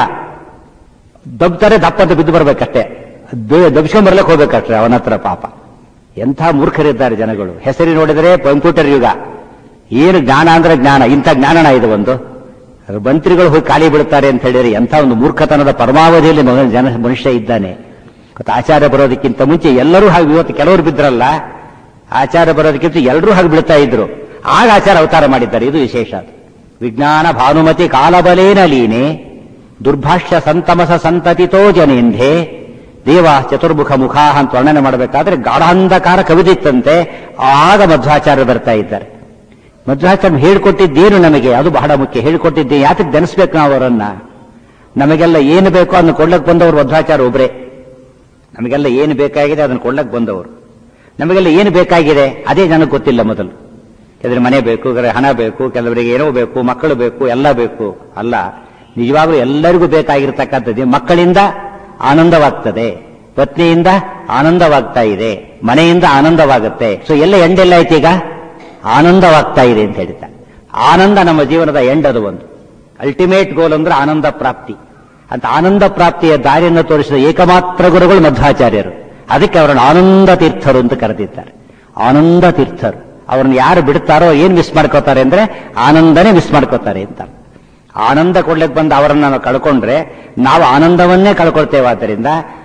ದಬ್ತಾರೆ ದಪ್ಪ ಅಂತ ಬಿದ್ದು ಬರ್ಬೇಕಷ್ಟೇ ದಬ್ಸ್ಕೊಂಡ್ ಬರ್ಲಕ್ಕೆ ಹೋಗ್ಬೇಕಷ್ಟೇ ಅವನ ಹತ್ರ ಪಾಪ ಎಂಥ ಮೂರ್ಖರಿದ್ದಾರೆ ಜನಗಳು ಹೆಸರಿ ನೋಡಿದರೆ ಕಂಪ್ಯೂಟರ್ ಯುಗ ಏನು ಜ್ಞಾನ ಅಂದ್ರೆ ಜ್ಞಾನ ಇಂಥ ಜ್ಞಾನನ ಇದು ಒಂದು ಮಂತ್ರಿಗಳು ಹೋಗಿ ಖಾಲಿ ಬಿಡುತ್ತಾರೆ ಅಂತ ಹೇಳಿದ್ರೆ ಎಂಥ ಒಂದು ಮೂರ್ಖತನದ ಪರಮಾವಧಿಯಲ್ಲಿ ಮಗ- ಜನ ಮನುಷ್ಯ ಇದ್ದಾನೆ ಮತ್ತು ಆಚಾರ ಬರೋದಕ್ಕಿಂತ ಮುಂಚೆ ಎಲ್ಲರೂ ಹಾಗೆ ಇವತ್ತು ಕೆಲವರು ಬಿದ್ರಲ್ಲ ಆಚಾರ ಬರೋದಕ್ಕಿಂತ ಎಲ್ಲರೂ ಹಾಗೆ ಬಿಡ್ತಾ ಇದ್ರು ಆಗ ಆಚಾರ ಅವತಾರ ಮಾಡಿದ್ದಾರೆ ಇದು ವಿಶೇಷ ವಿಜ್ಞಾನ ಭಾನುಮತಿ ಕಾಲಬಲೇನ ಲೀನೆ ದುರ್ಭಾಷ್ಯ ಸಂತಮಸ ಸಂತತಿತೋ ಜನೇಂಧೆ ದೇವ ಚತುರ್ಮುಖ ಮುಖ ಅಂತ ವರ್ಣನೆ ಮಾಡಬೇಕಾದ್ರೆ ಗಾಢಾಂಧಕಾರ ಕವಿದಿತ್ತಂತೆ ಆಗ ಮಧ್ವಾಚಾರ್ಯ ಬರ್ತಾ ಇದ್ದಾರೆ ಮಧ್ವಾಚಾರ್ಯ ಹೇಳ್ಕೊಟ್ಟಿದ್ದೇನು ನಮಗೆ ಅದು ಬಹಳ ಮುಖ್ಯ ಹೇಳ್ಕೊಟ್ಟಿದ್ದೆ ಯಾತಕ್ಕೆ ನೆನೆಸ್ಬೇಕು ನಾವು ಅವರನ್ನ ನಮಗೆಲ್ಲ ಏನು ಬೇಕೋ ಅದನ್ನು ಕೊಳ್ಳಕ್ ಬಂದವರು ಮಧ್ವಾಚಾರ್ಯ ಒಬ್ರೆ ನಮಗೆಲ್ಲ ಏನು ಬೇಕಾಗಿದೆ ಅದನ್ನು ಕೊಳ್ಳಕ್ ಬಂದವರು ನಮಗೆಲ್ಲ ಏನು ಬೇಕಾಗಿದೆ ಅದೇ ನನಗೆ ಗೊತ್ತಿಲ್ಲ ಮೊದಲು ಕೆಲವರಿಗೆ ಮನೆ ಬೇಕು ಕೆಲವರಿಗೆ ಹಣ ಬೇಕು ಕೆಲವರಿಗೆ ಏನೋ ಬೇಕು ಮಕ್ಕಳು ಬೇಕು ಎಲ್ಲ ಬೇಕು ಅಲ್ಲ ನಿಜವಾಗ್ಲೂ ಎಲ್ಲರಿಗೂ ಬೇಕಾಗಿರ್ತಕ್ಕಂಥದ್ದು ಮಕ್ಕಳಿಂದ ಆನಂದವಾಗ್ತದೆ ಪತ್ನಿಯಿಂದ ಆನಂದವಾಗ್ತಾ ಇದೆ ಮನೆಯಿಂದ ಆನಂದವಾಗುತ್ತೆ ಸೊ ಎಲ್ಲ ಎಂಡೆಲ್ಲ ಆಯ್ತು ಈಗ ಆನಂದವಾಗ್ತಾ ಇದೆ ಅಂತ ಹೇಳ್ತಾರೆ ಆನಂದ ನಮ್ಮ ಜೀವನದ ಎಂಡದು ಒಂದು ಅಲ್ಟಿಮೇಟ್ ಗೋಲ್ ಅಂದ್ರೆ ಆನಂದ ಪ್ರಾಪ್ತಿ ಅಂತ ಆನಂದ ಪ್ರಾಪ್ತಿಯ ದಾರಿಯನ್ನು ತೋರಿಸಿದ ಏಕಮಾತ್ರ ಗುರುಗಳು ಮಧ್ವಾಚಾರ್ಯರು ಅದಕ್ಕೆ ಅವರನ್ನು ಆನಂದ ತೀರ್ಥರು ಅಂತ ಕರೆದಿದ್ದಾರೆ ಆನಂದ ತೀರ್ಥರು ಅವ್ರನ್ನ ಯಾರು ಬಿಡ್ತಾರೋ ಏನ್ ಮಿಸ್ ಮಾಡ್ಕೋತಾರೆ ಅಂದ್ರೆ ಆನಂದನೇ ಮಿಸ್ ಮಾಡ್ಕೋತಾರೆ ಅಂತ ಆನಂದ ಕೊಡ್ಲಿಕ್ಕೆ ಬಂದ ಅವರನ್ನ ನಾವು ಕಳ್ಕೊಂಡ್ರೆ ನಾವು ಆನಂದವನ್ನೇ ಕಳ್ಕೊಳ್ತೇವೆ ಆದ್ದರಿಂದ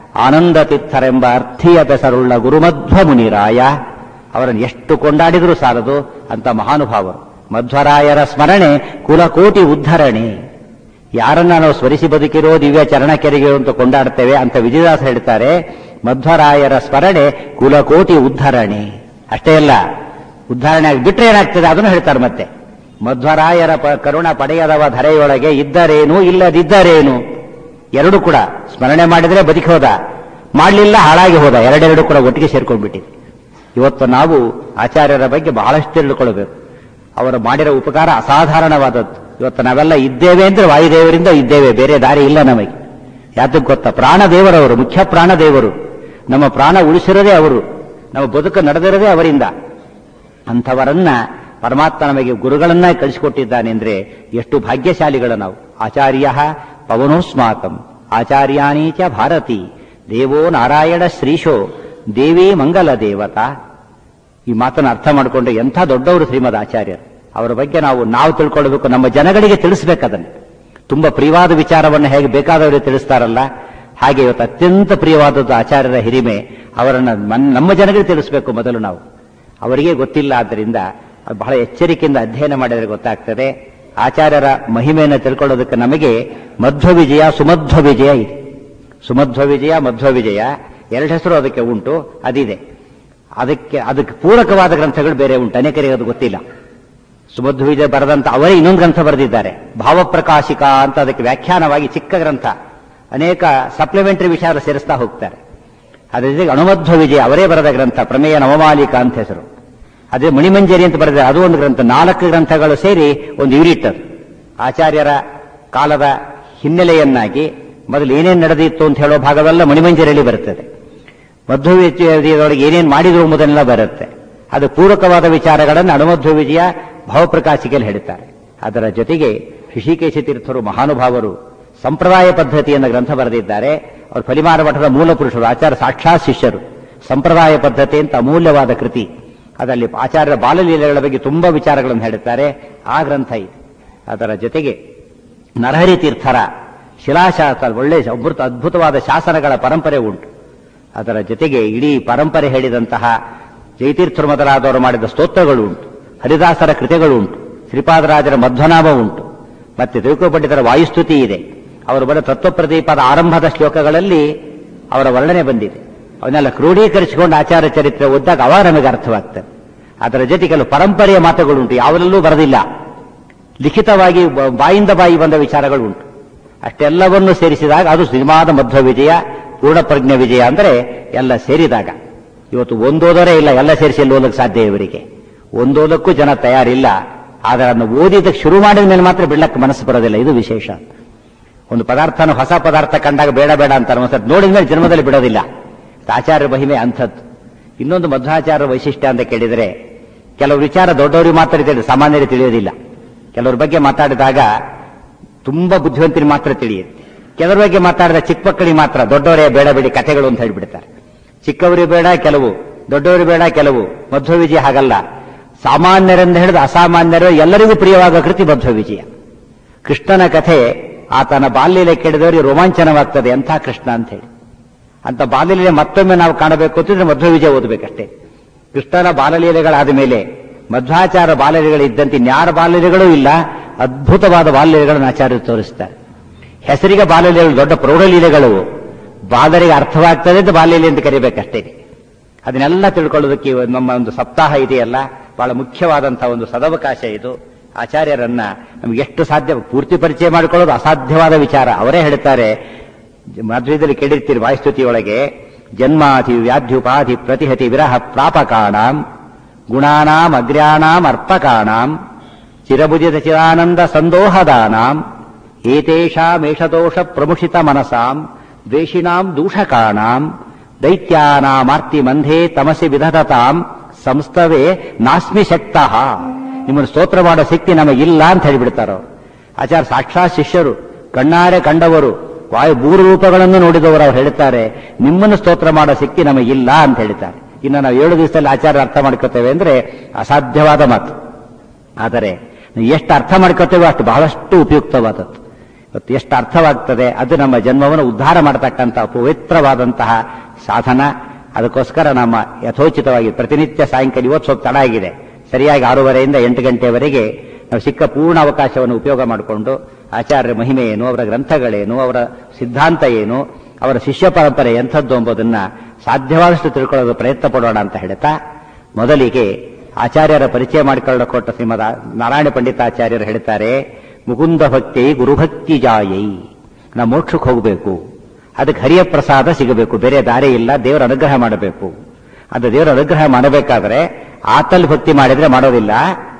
ಆನಂದ ತೀರ್ಥರೆಂಬ ಅರ್ಥಿಯ ಬೆಸರುಳ್ಳ ಗುರುಮಧ್ವ ಮುನಿರಾಯ ಅವರನ್ನು ಎಷ್ಟು ಕೊಂಡಾಡಿದರೂ ಸಾಲದು ಅಂತ ಮಹಾನುಭಾವರು ಮಧ್ವರಾಯರ ಸ್ಮರಣೆ ಕುಲಕೋಟಿ ಉದ್ಧರಣೆ ಯಾರನ್ನ ನಾವು ಸ್ಮರಿಸಿ ಬದುಕಿರೋ ದಿವ್ಯ ಚರಣ ಕೆರೆಗೆ ಅಂತ ಕೊಂಡಾಡ್ತೇವೆ ಅಂತ ವಿಜಯದಾಸ ಹೇಳ್ತಾರೆ ಮಧ್ವರಾಯರ ಸ್ಮರಣೆ ಕುಲಕೋಟಿ ಉದ್ಧರಣೆ ಅಷ್ಟೇ ಅಲ್ಲ ಉದ್ಧಾರಣೆ ಆಗಿ ಬಿಟ್ರೆ ಏನಾಗ್ತದೆ ಅದನ್ನು ಹೇಳ್ತಾರೆ ಮತ್ತೆ ಮಧ್ವರಾಯರ ಪ ಕರುಣ ಪಡೆಯದವ ಧರೆಯೊಳಗೆ ಇದ್ದರೇನು ಇಲ್ಲದಿದ್ದರೇನು ಎರಡು ಕೂಡ ಸ್ಮರಣೆ ಮಾಡಿದ್ರೆ ಬದುಕಿ ಹೋದ ಮಾಡಲಿಲ್ಲ ಹಾಳಾಗಿ ಹೋದ ಎರಡೆರಡು ಕೂಡ ಒಟ್ಟಿಗೆ ಸೇರ್ಕೊಂಡ್ಬಿಟ್ಟಿದೆ ಇವತ್ತು ನಾವು ಆಚಾರ್ಯರ ಬಗ್ಗೆ ಬಹಳಷ್ಟು ತಿಳ್ಕೊಳ್ಬೇಕು ಅವರು ಮಾಡಿರೋ ಉಪಕಾರ ಅಸಾಧಾರಣವಾದದ್ದು ಇವತ್ತು ನಾವೆಲ್ಲ ಇದ್ದೇವೆ ಅಂದ್ರೆ ವಾಯುದೇವರಿಂದ ಇದ್ದೇವೆ ಬೇರೆ ದಾರಿ ಇಲ್ಲ ನಮಗೆ ಯಾತಕ್ಕೆ ಗೊತ್ತಾ ಪ್ರಾಣ ದೇವರವರು ಮುಖ್ಯ ಪ್ರಾಣ ದೇವರು ನಮ್ಮ ಪ್ರಾಣ ಉಳಿಸಿರೋದೇ ಅವರು ನಮ್ಮ ಬದುಕು ನಡೆದಿರೋದೇ ಅವರಿಂದ ಅಂಥವರನ್ನ ಪರಮಾತ್ಮ ನಮಗೆ ಗುರುಗಳನ್ನ ಕಳಿಸಿಕೊಟ್ಟಿದ್ದಾನೆ ಅಂದ್ರೆ ಎಷ್ಟು ಭಾಗ್ಯಶಾಲಿಗಳು ನಾವು ಆಚಾರ್ಯ ಪವನೋಸ್ಮಾಕಂ ಆಚಾರ್ಯಾಣಿ ಚ ಭಾರತಿ ದೇವೋ ನಾರಾಯಣ ಶ್ರೀಶೋ ದೇವಿ ಮಂಗಲ ದೇವತಾ ಈ ಮಾತನ್ನು ಅರ್ಥ ಮಾಡಿಕೊಂಡು ಎಂಥ ದೊಡ್ಡವರು ಶ್ರೀಮದ್ ಆಚಾರ್ಯರು ಅವರ ಬಗ್ಗೆ ನಾವು ನಾವು ತಿಳ್ಕೊಳ್ಬೇಕು ನಮ್ಮ ಜನಗಳಿಗೆ ತಿಳಿಸ್ಬೇಕು ಅದನ್ನು ತುಂಬಾ ಪ್ರಿಯವಾದ ವಿಚಾರವನ್ನು ಹೇಗೆ ಬೇಕಾದವರಿಗೆ ತಿಳಿಸ್ತಾರಲ್ಲ ಹಾಗೆ ಇವತ್ತು ಅತ್ಯಂತ ಪ್ರಿಯವಾದದ್ದು ಆಚಾರ್ಯರ ಹಿರಿಮೆ ಅವರನ್ನು ಮನ್- ನಮ್ಮ ಜನಗಳಿಗೆ ತಿಳಿಸ್ಬೇಕು ಮೊದಲು ನಾವು ಅವರಿಗೆ ಗೊತ್ತಿಲ್ಲ ಆದ್ದರಿಂದ ಅದು ಬಹಳ ಎಚ್ಚರಿಕೆಯಿಂದ ಅಧ್ಯಯನ ಮಾಡಿದರೆ ಗೊತ್ತಾಗ್ತದೆ ಆಚಾರ್ಯರ ಮಹಿಮೆಯನ್ನು ತಿಳ್ಕೊಳ್ಳೋದಕ್ಕೆ ನಮಗೆ ಮಧ್ವ ವಿಜಯ ಸುಮಧ್ವ ವಿಜಯ ಇದೆ ಸುಮಧ್ವ ವಿಜಯ ಮಧ್ವ ವಿಜಯ ಎರಡು ಹೆಸರು ಅದಕ್ಕೆ ಉಂಟು ಅದಿದೆ ಅದಕ್ಕೆ ಅದಕ್ಕೆ ಪೂರಕವಾದ ಗ್ರಂಥಗಳು ಬೇರೆ ಉಂಟು ಅನೇಕರಿಗೆ ಅದು ಗೊತ್ತಿಲ್ಲ ಸುಮಧ್ವ ವಿಜಯ ಬರೆದಂತ ಅವರೇ ಇನ್ನೊಂದು ಗ್ರಂಥ ಬರೆದಿದ್ದಾರೆ ಭಾವಪ್ರಕಾಶಿಕ ಅಂತ ಅದಕ್ಕೆ ವ್ಯಾಖ್ಯಾನವಾಗಿ ಚಿಕ್ಕ ಗ್ರಂಥ ಅನೇಕ ಸಪ್ಲಿಮೆಂಟರಿ ವಿಚಾರ ಸೇರಿಸ್ತಾ ಹೋಗ್ತಾರೆ ಅದ್ರ ಜೊತೆಗೆ ಅಣುಮಧ್ವ ವಿಜಯ ಅವರೇ ಬರೆದ ಗ್ರಂಥ ಪ್ರಮೇಯ ನವಮಾಲಿಕ ಅಂತ ಹೆಸರು ಅದೇ ಮಣಿಮಂಜರಿ ಅಂತ ಬರೆದ ಅದು ಒಂದು ಗ್ರಂಥ ನಾಲ್ಕು ಗ್ರಂಥಗಳು ಸೇರಿ ಒಂದು ಯೂನಿಟ್ ಅದು ಆಚಾರ್ಯರ ಕಾಲದ ಹಿನ್ನೆಲೆಯನ್ನಾಗಿ ಮೊದಲು ಏನೇನು ನಡೆದಿತ್ತು ಅಂತ ಹೇಳೋ ಭಾಗವೆಲ್ಲ ಮಣಿಮಂಜರಿಯಲ್ಲಿ ಬರುತ್ತದೆ ಮಧ್ವ ವಿಜಯದೊಳಗೆ ಏನೇನು ಮಾಡಿದ್ರು ಎಂಬುದನ್ನೆಲ್ಲ ಬರುತ್ತೆ ಅದು ಪೂರಕವಾದ ವಿಚಾರಗಳನ್ನು ಅಣುಮಧ್ವ ವಿಜಯ ಭಾವಪ್ರಕಾಶಿಕೆಯಲ್ಲಿ ಹೇಳ್ತಾರೆ ಅದರ ಜೊತೆಗೆ ಋಷಿಕೇಶ ತೀರ್ಥರು ಮಹಾನುಭಾವರು ಸಂಪ್ರದಾಯ ಪದ್ಧತಿಯಿಂದ ಗ್ರಂಥ ಬರೆದಿದ್ದಾರೆ ಅವರು ಫಲಿಮಾರ ಮಠದ ಮೂಲ ಪುರುಷರು ಆಚಾರ್ಯ ಸಾಕ್ಷಾತ್ ಶಿಷ್ಯರು ಸಂಪ್ರದಾಯ ಪದ್ಧತಿ ಅಂತ ಅಮೂಲ್ಯವಾದ ಕೃತಿ ಅದರಲ್ಲಿ ಆಚಾರ್ಯರ ಬಾಲಲೀಲೆಗಳ ಬಗ್ಗೆ ತುಂಬಾ ವಿಚಾರಗಳನ್ನು ಹೇಳುತ್ತಾರೆ ಆ ಗ್ರಂಥ ಇದೆ ಅದರ ಜೊತೆಗೆ ನರಹರಿ ತೀರ್ಥರ ಶಿಲಾಶಾಸ್ತ್ರ ಒಳ್ಳೆ ಅಮೃತ ಅದ್ಭುತವಾದ ಶಾಸನಗಳ ಪರಂಪರೆ ಉಂಟು ಅದರ ಜೊತೆಗೆ ಇಡೀ ಪರಂಪರೆ ಹೇಳಿದಂತಹ ಜಯತೀರ್ಥರು ಮೊದಲಾದವರು ಮಾಡಿದ ಸ್ತೋತ್ರಗಳು ಉಂಟು ಹರಿದಾಸರ ಕೃತಿಗಳು ಉಂಟು ಶ್ರೀಪಾದರಾಜರ ಮಧ್ವನಾಮ ಉಂಟು ಮತ್ತೆ ತಿರುಕೋಪಂಡಿತರ ವಾಯುಸ್ತುತಿ ಇದೆ ಅವರು ಬರೋ ತತ್ವಪ್ರದೀಪದ ಆರಂಭದ ಶ್ಲೋಕಗಳಲ್ಲಿ ಅವರ ವರ್ಣನೆ ಬಂದಿದೆ ಅವನ್ನೆಲ್ಲ ಕ್ರೋಢೀಕರಿಸಿಕೊಂಡು ಆಚಾರ್ಯ ಚರಿತ್ರೆ ಓದಿದಾಗ ಅವಾಗ ನಮಗೆ ಅರ್ಥವಾಗ್ತದೆ ಅದರ ಜೊತೆ ಕೆಲವು ಪರಂಪರೆಯ ಮಾತುಗಳುಂಟು ಯಾವುದಲ್ಲೂ ಬರೆದಿಲ್ಲ ಲಿಖಿತವಾಗಿ ಬ- ಬಾಯಿಂದ ಬಾಯಿ ಬಂದ ವಿಚಾರಗಳು ಉಂಟು ಅಷ್ಟೆಲ್ಲವನ್ನು ಸೇರಿಸಿದಾಗ ಅದು ಸಿನಿಮಾದ ಮಧ್ವ ವಿಜಯ ಪೂರ್ಣಪ್ರಜ್ಞ ವಿಜಯ ಅಂದರೆ ಎಲ್ಲ ಸೇರಿದಾಗ ಇವತ್ತು ಒಂದೋದರೇ ಇಲ್ಲ ಎಲ್ಲ ಸೇರಿಸಿ ಎಲ್ಲಿ ಓದಕ್ಕೆ ಸಾಧ್ಯ ಇವರಿಗೆ ಒಂದೋದಕ್ಕೂ ಜನ ತಯಾರಿಲ್ಲ ಆದರೆ ಅದನ್ನು ಓದಿದ್ದಕ್ಕೆ ಶುರು ಮಾಡಿದ ಮೇಲೆ ಮಾತ್ರ ಬಿಡ್ಲಕ್ಕೆ ಮನಸ್ಸು ಬರೋದಿಲ್ಲ ಇದು ವಿಶೇಷ ಒಂದು ಪದಾರ್ಥನ ಹೊಸ ಪದಾರ್ಥ ಕಂಡಾಗ ಬೇಡ ಬೇಡ ಅಂತಾರೆ ಒಂದ್ಸತಿ ನೋಡಿದ ಮೇಲೆ ಜನ್ಮದಲ್ಲಿ ಬಿಡೋದಿಲ್ಲ ಇದು ಆಚಾರ್ಯ ಮಹಿಮೆ ಅಂಥದ್ದು ಇನ್ನೊಂದು ಮಧ್ವಾಚಾರ್ಯ ವೈಶಿಷ್ಟ್ಯ ಅಂತ ಕೇಳಿದರೆ ಕೆಲವು ವಿಚಾರ ದೊಡ್ಡವರಿಗೆ ಮಾತ್ರ ತಿಳಿದು ಸಾಮಾನ್ಯರಿಗೆ ತಿಳಿಯೋದಿಲ್ಲ ಕೆಲವ್ರ ಬಗ್ಗೆ ಮಾತಾಡಿದಾಗ ತುಂಬಾ ಬುದ್ಧಿವಂತರಿಗೆ ಮಾತ್ರ ತಿಳಿಯುತ್ತೆ ಕೆಲವ್ರ ಬಗ್ಗೆ ಮಾತಾಡಿದ ಚಿಕ್ಕ ಮಕ್ಕಳಿಗೆ ಮಾತ್ರ ದೊಡ್ಡವರೇ ಬೇಡ ಬೇಡಿ ಕಥೆಗಳು ಅಂತ ಹೇಳ್ಬಿಡ್ತಾರೆ ಚಿಕ್ಕವರಿಗೆ ಬೇಡ ಕೆಲವು ದೊಡ್ಡವರು ಬೇಡ ಕೆಲವು ಮಧ್ವ ವಿಜಯ ಹಾಗಲ್ಲ ಸಾಮಾನ್ಯರೆಂದು ಹೇಳಿದ ಅಸಾಮಾನ್ಯರು ಎಲ್ಲರಿಗೂ ಪ್ರಿಯವಾದ ಕೃತಿ ಮಧ್ವ ವಿಜಯ ಕೃಷ್ಣನ ಕಥೆ ಆತನ ಬಾಲ್ಯಲೆ ಕೇಳಿದವರಿಗೆ ರೋಮಾಂಚನವಾಗ್ತದೆ ಎಂಥ ಕೃಷ್ಣ ಅಂತ ಹೇಳಿ ಅಂತ ಬಾಲ್ಯಲೀಲೆ ಮತ್ತೊಮ್ಮೆ ನಾವು ಕಾಣಬೇಕು ಅಂತಿದ್ರೆ ಮಧ್ವ ವಿಜಯ ಓದಬೇಕಷ್ಟೇ ಕೃಷ್ಣನ ಬಾಲಲೀಲೆಗಳಾದ ಮೇಲೆ ಮಧ್ವಾಚಾರ ಬಾಲಲೀಲೆಗಳು ಇದ್ದಂತೆ ಇನ್ಯಾರ ಬಾಲಲೀಲೆಗಳೂ ಇಲ್ಲ ಅದ್ಭುತವಾದ ಬಾಲಲೀಲೆಗಳನ್ನು ಆಚಾರ್ಯರು ತೋರಿಸ್ತಾರೆ ಹೆಸರಿಗೆ ಬಾಲಲೀಲೆಗಳು ದೊಡ್ಡ ಪ್ರೌಢಲೀಲೆಗಳು ಬಾಲರಿಗೆ ಅರ್ಥವಾಗ್ತದೆ ಅಂತ ಬಾಲ್ಯಲೀಲೆ ಅಂತ ಕರಿಬೇಕಷ್ಟೇ ಅದನ್ನೆಲ್ಲ ತಿಳ್ಕೊಳ್ಳೋದಕ್ಕೆ ಇವತ್ತು ನಮ್ಮ ಒಂದು ಸಪ್ತಾಹ ಇದೆಯಲ್ಲ ಬಹಳ ಮುಖ್ಯವಾದಂತಹ ಒಂದು ಸದವಕಾಶ ಇದು ಆಚಾರ್ಯರನ್ನ ನಮ್ಗೆ ಎಷ್ಟು ಸಾಧ್ಯ ಪೂರ್ತಿ ಪರಿಚಯ ಮಾಡಿಕೊಳ್ಳೋದು ಅಸಾಧ್ಯವಾದ ವಿಚಾರ ಅವರೇ ಹೇಳ್ತಾರೆ ಮಧ್ವದಲ್ಲಿ ಕೇಳಿರ್ತೀರಿ ವಾಯುಸ್ತುತಿಯೊಳಗೆ ಜನ್ಮಾಧಿ ವ್ಯಾಧ್ಯುಪಾಧಿ ಪ್ರತಿಹತಿ ವಿರಹ ಪ್ರಾಪಕಾಣಾಂ ಗುಣಾನಾಂ ಅಗ್ರ್ಯಾಣಾಂ ಅರ್ಪಕಾಣಾಂ ಚಿರಭುಜಿತ ಚಿರಾನಂದ ಸಂದೋಹದಾನಾಂ ಏತೇಷಾಮೇಷದೋಷ ಪ್ರಮುಷಿತ ಮನಸಾಂ ದ್ವೇಷಿಣಾಂ ದೂಷಕಾಣಾಂ ದೈತ್ಯಾನಾಮಾರ್ತಿ ಮಂಧೇ ತಮಸಿ ವಿಧದತಾಂ ಸಂಸ್ತವೇ ನಾಸ್ಮಿ ಶಕ್ತಃ ನಿಮ್ಮನ್ನು ಸ್ತೋತ್ರ ಮಾಡೋ ಶಕ್ತಿ ನಮಗಿಲ್ಲ ಅಂತ ಹೇಳಿಬಿಡ್ತಾರ ಅವರು ಆಚಾರ ಸಾಕ್ಷಾತ್ ಶಿಷ್ಯರು ಕಣ್ಣಾರೆ ಕಂಡವರು ವಾಯು ಮೂರು ರೂಪಗಳನ್ನು ನೋಡಿದವರು ಅವ್ರು ಹೇಳ್ತಾರೆ ನಿಮ್ಮನ್ನು ಸ್ತೋತ್ರ ಮಾಡೋ ಶಕ್ತಿ ನಮಗಿಲ್ಲ ಅಂತ ಹೇಳ್ತಾರೆ ಇನ್ನು ನಾವು ಏಳು ದಿವಸದಲ್ಲಿ ಆಚಾರ ಅರ್ಥ ಮಾಡ್ಕೋತೇವೆ ಅಂದ್ರೆ ಅಸಾಧ್ಯವಾದ ಮಾತು ಆದರೆ ನಾವು ಎಷ್ಟು ಅರ್ಥ ಮಾಡ್ಕೋತೇವೋ ಅಷ್ಟು ಬಹಳಷ್ಟು ಉಪಯುಕ್ತವಾದದ್ದು ಇವತ್ತು ಎಷ್ಟು ಅರ್ಥವಾಗ್ತದೆ ಅದು ನಮ್ಮ ಜನ್ಮವನ್ನು ಉದ್ಧಾರ ಮಾಡತಕ್ಕಂತಹ ಪವಿತ್ರವಾದಂತಹ ಸಾಧನ ಅದಕ್ಕೋಸ್ಕರ ನಮ್ಮ ಯಥೋಚಿತವಾಗಿ ಪ್ರತಿನಿತ್ಯ ಸಾಯಂಕಾಲ ಇವತ್ತು ಸ್ವಲ್ಪ ತಡ ಆಗಿದೆ ಸರಿಯಾಗಿ ಆರೂವರೆಯಿಂದ ಎಂಟು ಗಂಟೆವರೆಗೆ ನಾವು ಸಿಕ್ಕ ಪೂರ್ಣ ಅವಕಾಶವನ್ನು ಉಪಯೋಗ ಮಾಡಿಕೊಂಡು ಆಚಾರ್ಯರ ಮಹಿಮೆ ಏನು ಅವರ ಗ್ರಂಥಗಳೇನು ಅವರ ಸಿದ್ಧಾಂತ ಏನು ಅವರ ಶಿಷ್ಯ ಪರಂಪರೆ ಎಂಥದ್ದು ಎಂಬುದನ್ನ ಸಾಧ್ಯವಾದಷ್ಟು ತಿಳ್ಕೊಳ್ಳೋದು ಪ್ರಯತ್ನ ಪಡೋಣ ಅಂತ ಹೇಳ್ತಾ ಮೊದಲಿಗೆ ಆಚಾರ್ಯರ ಪರಿಚಯ ಮಾಡಿಕೊಳ್ಳ ಕೊಟ್ಟ ಶ್ರೀಮದ ನಾರಾಯಣ ಪಂಡಿತಾಚಾರ್ಯರು ಹೇಳ್ತಾರೆ ಮುಕುಂದ ಭಕ್ತಿ ಗುರುಭಕ್ತಿ ಜಾಯೈ ನಾವು ಮೋಕ್ಷಕ್ಕೆ ಹೋಗಬೇಕು ಅದಕ್ಕೆ ಹರಿಯ ಪ್ರಸಾದ ಸಿಗಬೇಕು ಬೇರೆ ದಾರಿ ಇಲ್ಲ ದೇವರ ಅನುಗ್ರಹ ಮಾಡಬೇಕು ಅದು ದೇವರ ಅನುಗ್ರಹ ಮಾಡಬೇಕಾದ್ರೆ ಆತಲ್ಲಿ ಭಕ್ತಿ ಮಾಡಿದ್ರೆ ಮಾಡೋದಿಲ್ಲ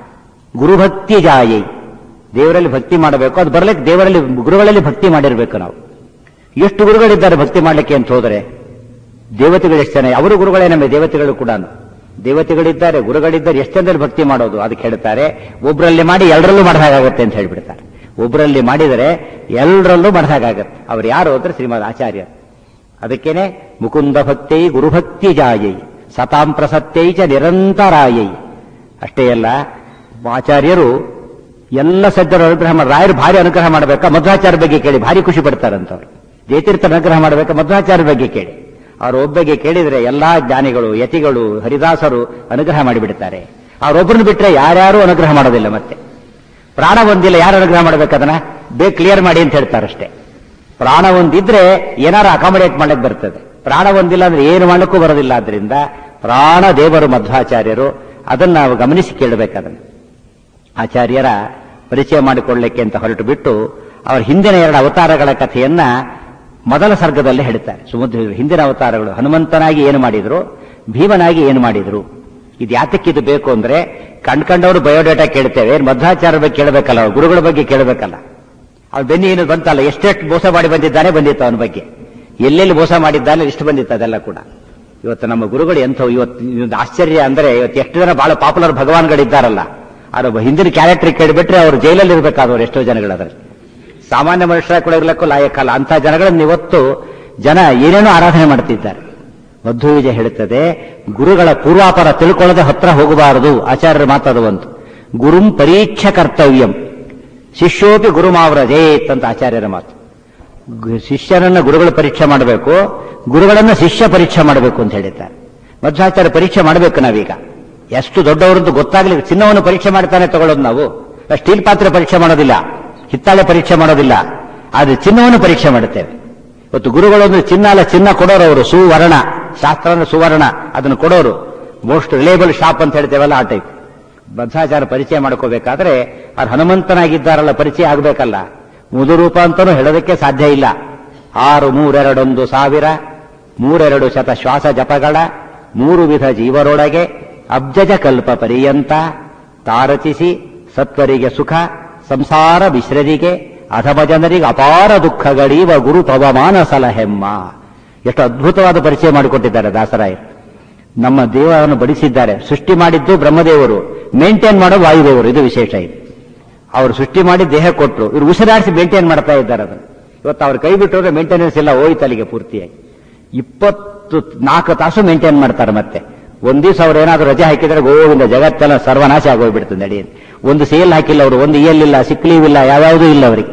ಗುರುಭಕ್ತಿ ಜಾಯೈ ದೇವರಲ್ಲಿ ಭಕ್ತಿ ಮಾಡಬೇಕು ಅದು ಬರ್ಲಿಕ್ಕೆ ದೇವರಲ್ಲಿ ಗುರುಗಳಲ್ಲಿ ಭಕ್ತಿ ಮಾಡಿರ್ಬೇಕು ನಾವು ಎಷ್ಟು ಗುರುಗಳಿದ್ದಾರೆ ಭಕ್ತಿ ಮಾಡ್ಲಿಕ್ಕೆ ಅಂತ ಹೋದರೆ ದೇವತೆಗಳು ಎಷ್ಟು ಜನ ಅವರು ಗುರುಗಳೇ ನಮ್ಮ ದೇವತೆಗಳು ಕೂಡ ದೇವತೆಗಳಿದ್ದಾರೆ ಗುರುಗಳಿದ್ದಾರೆ ಎಷ್ಟು ಜನರಲ್ಲಿ ಭಕ್ತಿ ಮಾಡೋದು ಅದಕ್ಕೆ ಹೇಳ್ತಾರೆ ಒಬ್ಬರಲ್ಲಿ ಮಾಡಿ ಎಲ್ಲರಲ್ಲೂ ಮಾಡಿದಾಗತ್ತೆ ಅಂತ ಹೇಳ್ಬಿಡ್ತಾರೆ ಒಬ್ಬರಲ್ಲಿ ಮಾಡಿದರೆ ಎಲ್ಲರಲ್ಲೂ ಮಾಡಿದಾಗತ್ತೆ ಅವ್ರು ಯಾರು ಅಂದ್ರೆ ಶ್ರೀಮದ್ ಆಚಾರ್ಯ ಅದಕ್ಕೇನೆ ಮುಕುಂದ ಭಕ್ತೈ ಗುರುಭಕ್ತಿ ಜಾಯೈ ಸತಾಂ ಪ್ರಸತ್ಯೈ ಚ ನಿರಂತರಾಯೈ ಅಷ್ಟೇ ಅಲ್ಲ ಆಚಾರ್ಯರು ಎಲ್ಲ ಸಜ್ಜರ ಅನುಗ್ರಹ ಮಾಡಿ ರಾಯರು ಭಾರಿ ಅನುಗ್ರಹ ಮಾಡಬೇಕಾ ಮಧ್ವಾಚಾರ್ಯ ಬಗ್ಗೆ ಕೇಳಿ ಭಾರಿ ಖುಷಿ ಪಡ್ತಾರಂತವ್ರು ಜಯತೀರ್ಥ ಅನುಗ್ರಹ ಮಾಡಬೇಕಾ ಮಧ್ವಾಚಾರ್ಯ ಬಗ್ಗೆ ಕೇಳಿ ಅವ್ರ ಒಬ್ಬಗೆ ಕೇಳಿದ್ರೆ ಎಲ್ಲಾ ಜ್ಞಾನಿಗಳು ಯತಿಗಳು ಹರಿದಾಸರು ಅನುಗ್ರಹ ಮಾಡಿಬಿಡ್ತಾರೆ ಅವ್ರೊಬ್ಬರನ್ನು ಬಿಟ್ರೆ ಯಾರ್ಯಾರು ಅನುಗ್ರಹ ಮಾಡೋದಿಲ್ಲ ಮತ್ತೆ ಪ್ರಾಣ ಒಂದಿಲ್ಲ ಯಾರು ಅನುಗ್ರಹ ಮಾಡ್ಬೇಕದನ್ನ ಬೇಗ ಕ್ಲಿಯರ್ ಮಾಡಿ ಅಂತ ಹೇಳ್ತಾರಷ್ಟೇ ಪ್ರಾಣ ಒಂದಿದ್ರೆ ಏನಾರು ಅಕಾಮಡೇಟ್ ಮಾಡಕ್ ಬರ್ತದೆ ಪ್ರಾಣ ಒಂದಿಲ್ಲ ಅಂದ್ರೆ ಏನು ಮಾಡಲಿಕ್ಕೂ ಬರೋದಿಲ್ಲ ಆದ್ರಿಂದ ಪ್ರಾಣ ದೇವರು ಮಧ್ವಾಚಾರ್ಯರು ಅದನ್ನ ನಾವು ಗಮನಿಸಿ ಕೇಳಬೇಕದನ್ನ ಆಚಾರ್ಯರ ಪರಿಚಯ ಮಾಡಿಕೊಳ್ಳಲಿಕ್ಕೆ ಅಂತ ಹೊರಟು ಬಿಟ್ಟು ಅವರ ಹಿಂದಿನ ಎರಡು ಅವತಾರಗಳ ಕಥೆಯನ್ನ ಮೊದಲ ಸರ್ಗದಲ್ಲಿ ಹೇಳ್ತಾರೆ ಸುಮಧ್ವ ಹಿಂದಿನ ಅವತಾರಗಳು ಹನುಮಂತನಾಗಿ ಏನು ಮಾಡಿದ್ರು ಭೀಮನಾಗಿ ಏನು ಮಾಡಿದ್ರು ಇದು ಯಾತಕ್ಕೆ ಇದು ಬೇಕು ಅಂದ್ರೆ ಕಂಡ್ಕಂಡವರು ಬಯೋಡೇಟಾ ಕೇಳ್ತೇವೆ ಮಧ್ವಾಚಾರ್ಯ ಬಗ್ಗೆ ಕೇಳಬೇಕಲ್ಲ ಅವ್ರು ಗುರುಗಳ ಬಗ್ಗೆ ಕೇಳಬೇಕಲ್ಲ ಅವ್ನು ಬೆನ್ನಿ ಏನು ಬಂತಲ್ಲ ಎಷ್ಟೆಷ್ಟು ಮೋಸ ಮಾಡಿ ಬಂದಿದ್ದಾನೆ ಬಂದಿತ್ತು ಅವನ ಬಗ್ಗೆ ಎಲ್ಲೆಲ್ಲಿ ಮೋಸ ಮಾಡಿದ್ದಾನೆ ಇಷ್ಟು ಬಂದಿತ್ತು ಅದೆಲ್ಲ ಕೂಡ ಇವತ್ತು ನಮ್ಮ ಗುರುಗಳು ಎಂಥವು ಇವತ್ತು ಇದೊಂದು ಆಶ್ಚರ್ಯ ಅಂದ್ರೆ ಇವತ್ತು ಎಷ್ಟು ಜನ ಬಹಳ ಪಾಪ್ಯುಲರ್ ಭಗವಾನ್ಗಳಿದ್ದಾರಲ್ಲ ಅವ್ರ ಹಿಂದಿನ ಕ್ಯಾರೆಕ್ಟರ್ ಕೇಳಿಬಿಟ್ರೆ ಅವರು ಜೈಲಲ್ಲಿ ಇರಬೇಕಾದವ್ರು ಎಷ್ಟೋ ಜನಗಳದ್ರಲ್ಲಿ ಸಾಮಾನ್ಯ ಮನುಷ್ಯರ ಕೂಡ ಇರ್ಲಿಕ್ಕೂ ಲಾಯಕ್ಕಲ್ಲ ಅಂತ ಜನಗಳನ್ನು ಇವತ್ತು ಜನ ಏನೇನೋ ಆರಾಧನೆ ಮಾಡ್ತಿದ್ದಾರೆ ಮಧ್ವ ವಿಜಯ ಹೇಳುತ್ತದೆ ಗುರುಗಳ ಪೂರ್ವಾಪರ ತಿಳ್ಕೊಳ್ಳದೆ ಹತ್ರ ಹೋಗಬಾರದು ಆಚಾರ್ಯರ ಮಾತದು ಒಂದು ಗುರುಂ ಪರೀಕ್ಷಾ ಕರ್ತವ್ಯಂ ಶಿಷ್ಯೋಪಿ ಗುರುಮಾವ್ರಜೇತ್ ಅಂತ ಆಚಾರ್ಯರ ಮಾತು ಗು- ಶಿಷ್ಯನನ್ನ ಗುರುಗಳು ಪರೀಕ್ಷೆ ಮಾಡಬೇಕು ಗುರುಗಳನ್ನ ಶಿಷ್ಯ ಪರೀಕ್ಷೆ ಮಾಡಬೇಕು ಅಂತ ಹೇಳಿದ್ದಾರೆ ಮಧ್ವಾಚಾರ್ಯ ಪರೀಕ್ಷೆ ಮಾಡಬೇಕು ನಾವೀಗ ಎಷ್ಟು ದೊಡ್ಡವರಂತೂ ಗೊತ್ತಾಗ್ಲಿ ಚಿನ್ನವನ್ನು ಪರೀಕ್ಷೆ ಮಾಡ್ತಾನೆ ತಗೊಳ್ಳೋದು ನಾವು ಸ್ಟೀಲ್ ಪಾತ್ರೆ ಪರೀಕ್ಷೆ ಮಾಡೋದಿಲ್ಲ ಹಿತ್ತಾಳೆ ಪರೀಕ್ಷೆ ಮಾಡೋದಿಲ್ಲ ಆದ್ರೆ ಚಿನ್ನವನ್ನು ಪರೀಕ್ಷೆ ಮಾಡುತ್ತೇವೆ ಇವತ್ತು ಗುರುಗಳೊಂದು ಚಿನ್ನ ಅಲ್ಲ ಚಿನ್ನ ಕೊಡೋರು ಅವರು ಸುವರ್ಣ ಶಾಸ್ತ್ರ ಅಂದ್ರೆ ಸುವರ್ಣ ಅದನ್ನು ಕೊಡೋರು ಮೋಸ್ಟ್ ರಿಲೇಬಲ್ ಶಾಪ್ ಅಂತ ಹೇಳ್ತೇವಲ್ಲ ಆ ಟೈಪ್ ಬದ್ಧಾಚಾರ ಪರಿಚಯ ಮಾಡ್ಕೋಬೇಕಾದ್ರೆ ಅವ್ರು ಹನುಮಂತನಾಗಿದ್ದಾರಲ್ಲ ಪರಿಚಯ ಆಗಬೇಕಲ್ಲ ಮುದು ರೂಪ ಅಂತಾನೂ ಹೇಳೋದಕ್ಕೆ ಸಾಧ್ಯ ಇಲ್ಲ ಆರು ಮೂರೆರಡೊಂದು ಸಾವಿರ ಮೂರೆರಡು ಶತ ಶ್ವಾಸ ಜಪಗಳ ಮೂರು ವಿಧ ಜೀವರೊಳಗೆ ಅಬ್ಜಜ ಕಲ್ಪ ಪರ್ಯಂತ ತಾರಚಿಸಿ ಸತ್ವರಿಗೆ ಸುಖ ಸಂಸಾರ ಮಿಶ್ರರಿಗೆ ಅಧಮ ಜನರಿಗೆ ಅಪಾರ ದುಃಖಗಳೀವ ಗುರು ಪವಮಾನ ಸಲಹೆಮ್ಮ ಎಷ್ಟು ಅದ್ಭುತವಾದ ಪರಿಚಯ ಮಾಡಿಕೊಟ್ಟಿದ್ದಾರೆ ದಾಸರಾಯರು ನಮ್ಮ ದೇವರನ್ನು ಬಡಿಸಿದ್ದಾರೆ ಸೃಷ್ಟಿ ಮಾಡಿದ್ದು ಬ್ರಹ್ಮದೇವರು ಮೇಂಟೈನ್ ಮಾಡೋ ವಾಯುದೇವರು ಇದು ವಿಶೇಷ ಇದು ಅವರು ಸೃಷ್ಟಿ ಮಾಡಿ ದೇಹ ಕೊಟ್ಟರು ಇವರು ಉಸಿರಾಡಿಸಿ ಮೇಂಟೈನ್ ಮಾಡ್ತಾ ಇದ್ದಾರೆ ಅದನ್ನು ಇವತ್ತು ಅವ್ರ ಕೈ ಬಿಟ್ಟರೆ ಮೇಂಟೆನೆನ್ಸ್ ಇಲ್ಲ ಹೋಯ್ತು ಅಲ್ಲಿಗೆ ಪೂರ್ತಿಯಾಗಿ ಇಪ್ಪತ್ತು ನಾಲ್ಕು ತಾಸು ಮೇಂಟೈನ್ ಮಾಡ್ತಾರೆ ಮತ್ತೆ ಒಂದ್ ದಿವಸ ಅವ್ರು ಏನಾದ್ರು ರಜೆ ಹಾಕಿದ್ರೆ ಗೋವಿಂದ ಜಗತ್ತೆಲ್ಲ ಸರ್ವನಾಶ ಆಗೋಗ್ಬಿಡ್ತದೆ ನಡಿ ಒಂದು ಸೇಲ್ ಹಾಕಿಲ್ಲ ಅವರು ಒಂದು ಇಯಲ್ ಇಲ್ಲ ಸಿಕ್ ಲೀವ್ ಇಲ್ಲ ಯಾವ್ಯಾವುದೂ ಇಲ್ಲ ಅವರಿಗೆ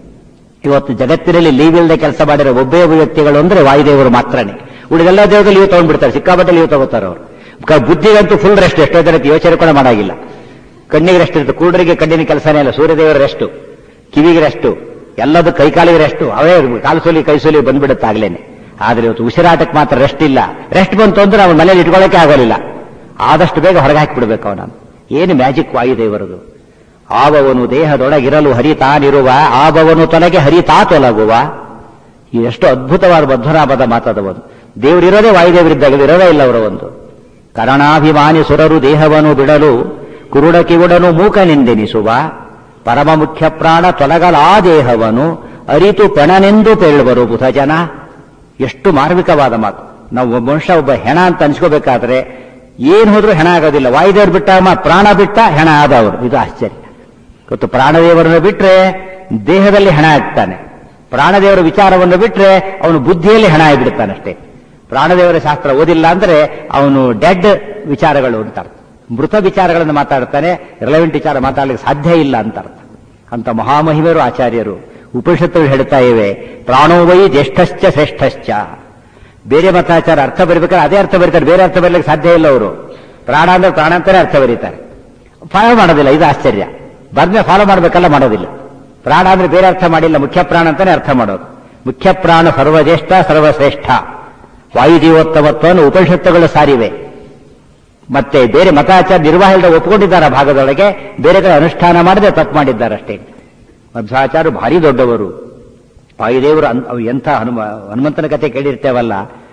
ಇವತ್ತು ಜಗತ್ತಿನಲ್ಲಿ ಲೀವ್ ಇಲ್ಲದೆ ಕೆಲಸ ಮಾಡಿರೋ ಒಬ್ಬೇ ಒಬ್ಬ ವ್ಯಕ್ತಿಗಳು ಅಂದ್ರೆ ವಾಯುದೇವರು ಮಾತ್ರನೇ ಉಳಿದೆಲ್ಲ ದೇವದಲ್ಲಿ ಲೀವ್ ತಗೊಂಡ್ಬಿಡ್ತಾರೆ ಸಿಕ್ಕಾಪಟ್ಟೆ ಲೀವ್ ತಗೋತಾರೆ ಅವರು ಕ- ಬುದ್ಧಿಗಂತೂ ಫುಲ್ ರೆಸ್ಟ್ ಎಷ್ಟೋ ಜನಕ್ಕೆ ಯೋಚನೆ ಕೂಡ ಮಾಡಾಗಿಲ್ಲ ಕಣ್ಣಿಗೆ ರೆಸ್ಟ್ ಇರುತ್ತೆ ಕೂಡರಿಗೆ ಕಣ್ಣಿನ ಕೆಲಸನೇ ಇಲ್ಲ ಸೂರ್ಯದೇವರ ರೆಸ್ಟು ಕಿವಿಗೆ ರೆಸ್ಟು ಎಲ್ಲದೂ ಕೈಕಾಲಿಗೆ ರೆಸ್ಟು ಅವೇ ಕಾಲು ಸೋಲಿ ಕೈ ಸೋಲಿ ಬಂದ್ಬಿಡುತ್ತೆ ಆಗ್ಲೇನೆ ಆದ್ರೆ ಇವತ್ತು ಉಸಿರಾಟಕ್ಕೆ ಮಾತ್ರ ರೆಸ್ಟ್ ಇಲ್ಲ ರೆಸ್ಟ್ ಬಂತು ಅಂದ್ರೆ ಅವನ ಮನೇಲಿ ಇಟ್ಕೊಳ್ಳೋಕೆ ಆಗೋದಿಲ್ಲ ಆದಷ್ಟು ಬೇಗ ಹೊರಗೆ ಹಾಕಿಬಿಡ್ಬೇಕು ಅವನ ಏನು ಮ್ಯಾಜಿಕ್ ವಾಯುದೇವರದು ಆಬವನು ದೇಹದೊಳಗಿರಲು ಹರಿತಾನಿರುವ ಆಬವನು ತೊಲಗೆ ಹರಿತಾ ತೊಲಗುವ ಇದು ಎಷ್ಟು ಅದ್ಭುತವಾದ ಮಧ್ವನಾಮದ ಮಾತದವನು ದೇವರಿರೋದೇ ವಾಯುದೇವರಿದ್ದಾಗ ಇರೋದೇ ಇಲ್ಲ ಅವರ ಒಂದು ಕರಣಾಭಿಮಾನಿ ಸುರರು ದೇಹವನ್ನು ಬಿಡಲು ಕುರುಡ ಕಿವುಡನು ಮೂಕನೆಂದೆನಿಸುವ ಪರಮ ಮುಖ್ಯ ಪ್ರಾಣ ತೊಲಗಲಾ ದೇಹವನು ಅರಿತು ಪೆಣನೆಂದು ಪೇಳುವರು ಬುಧ ಜನ ಎಷ್ಟು ಮಾರ್ಮಿಕವಾದ ಮಾತು ನಾವು ಒಬ್ಬ ಮನುಷ್ಯ ಒಬ್ಬ ಹೆಣ ಅಂತ ಅನ್ಸ್ಕೋಬೇಕಾದ್ರೆ ಏನ್ ಹೋದ್ರೂ ಹೆಣ ಆಗೋದಿಲ್ಲ ವಾಯುದೇವರು ಬಿಟ್ಟ ಮ- ಪ್ರಾಣ ಬಿಟ್ಟ ಹೆಣ ಆದವರು ಇದು ಆಶ್ಚರ್ಯ ಇವತ್ತು ಪ್ರಾಣದೇವರನ್ನು ಬಿಟ್ರೆ ದೇಹದಲ್ಲಿ ಹೆಣ ಆಗ್ತಾನೆ ಪ್ರಾಣದೇವರ ವಿಚಾರವನ್ನು ಬಿಟ್ರೆ ಅವನು ಬುದ್ಧಿಯಲ್ಲಿ ಹೆಣ ಆಗಿಬಿಡ್ತಾನಷ್ಟೇ ಪ್ರಾಣದೇವರ ಶಾಸ್ತ್ರ ಓದಿಲ್ಲ ಅಂದ್ರೆ ಅವನು ಡೆಡ್ ವಿಚಾರಗಳು ಅಂತ ಅರ್ಥ ಮೃತ ವಿಚಾರಗಳನ್ನು ಮಾತಾಡ್ತಾನೆ ರಿಲೆವೆಂಟ್ ವಿಚಾರ ಮಾತಾಡ್ಲಿಕ್ಕೆ ಸಾಧ್ಯ ಇಲ್ಲ ಅಂತ ಅರ್ಥ ಅಂತ ಮಹಾಮಹಿಮರು ಆಚಾರ್ಯರು ಉಪನಿಷತ್ತುಗಳು ಹೇಳ್ತಾ ಇವೆ ಪ್ರಾಣೋವೈ ಜ್ಯೇಷ್ಠಶ್ಚ ಶ್ರೇಷ್ಠಶ್ಚ ಬೇರೆ ಮತಾಚಾರ ಅರ್ಥ ಬರೀಬೇಕಾದ್ರೆ ಅದೇ ಅರ್ಥ ಬರೀತಾರೆ ಬೇರೆ ಅರ್ಥ ಬರಲಿಕ್ಕೆ ಸಾಧ್ಯ ಇಲ್ಲ ಅವರು ಪ್ರಾಣ ಅಂದ್ರೆ ಪ್ರಾಣ ಅಂತಾನೆ ಅರ್ಥ ಬರೀತಾರೆ ಫಾಲೋ ಮಾಡೋದಿಲ್ಲ ಇದು ಆಶ್ಚರ್ಯ ಬಂದ್ರೆ ಫಾಲೋ ಮಾಡಬೇಕಲ್ಲ ಮಾಡೋದಿಲ್ಲ ಪ್ರಾಣ ಅಂದ್ರೆ ಬೇರೆ ಅರ್ಥ ಮಾಡಿಲ್ಲ ಮುಖ್ಯ ಪ್ರಾಣ ಅಂತಾನೆ ಅರ್ಥ ಮಾಡೋದು ಮುಖ್ಯ ಪ್ರಾಣ ಸರ್ವಜ್ಯೇಷ್ಠ ಸರ್ವಶ್ರೇಷ್ಠ ವಾಯುಜೀವೋತ್ತಮತ್ವವನ್ನು ಉಪನಿಷತ್ತುಗಳು ಸಾರಿವೆ ಮತ್ತೆ ಬೇರೆ ಮತಾಚಾರ ನಿರ್ವಾಹಣೆ ಒಪ್ಪಿಕೊಂಡಿದ್ದಾರೆ ಆ ಭಾಗದೊಳಗೆ ಬೇರೆ ಕಡೆ ಅನುಷ್ಠಾನ ಮಾಡದೆ ತಪ್ಪು ಮಾಡಿದ್ದಾರೆ ಅಷ್ಟೇ ಮಧ್ವಾಚಾರ್ಯರು ಭಾರಿ ದೊಡ್ಡವರು ವಾಯುದೇವರು ಅನ್- ಅವು ಎಂಥ ಹನುಮ ಹನುಮಂತನ ಕಥೆ ಕೇಳಿರ್ತೇವಲ್ಲ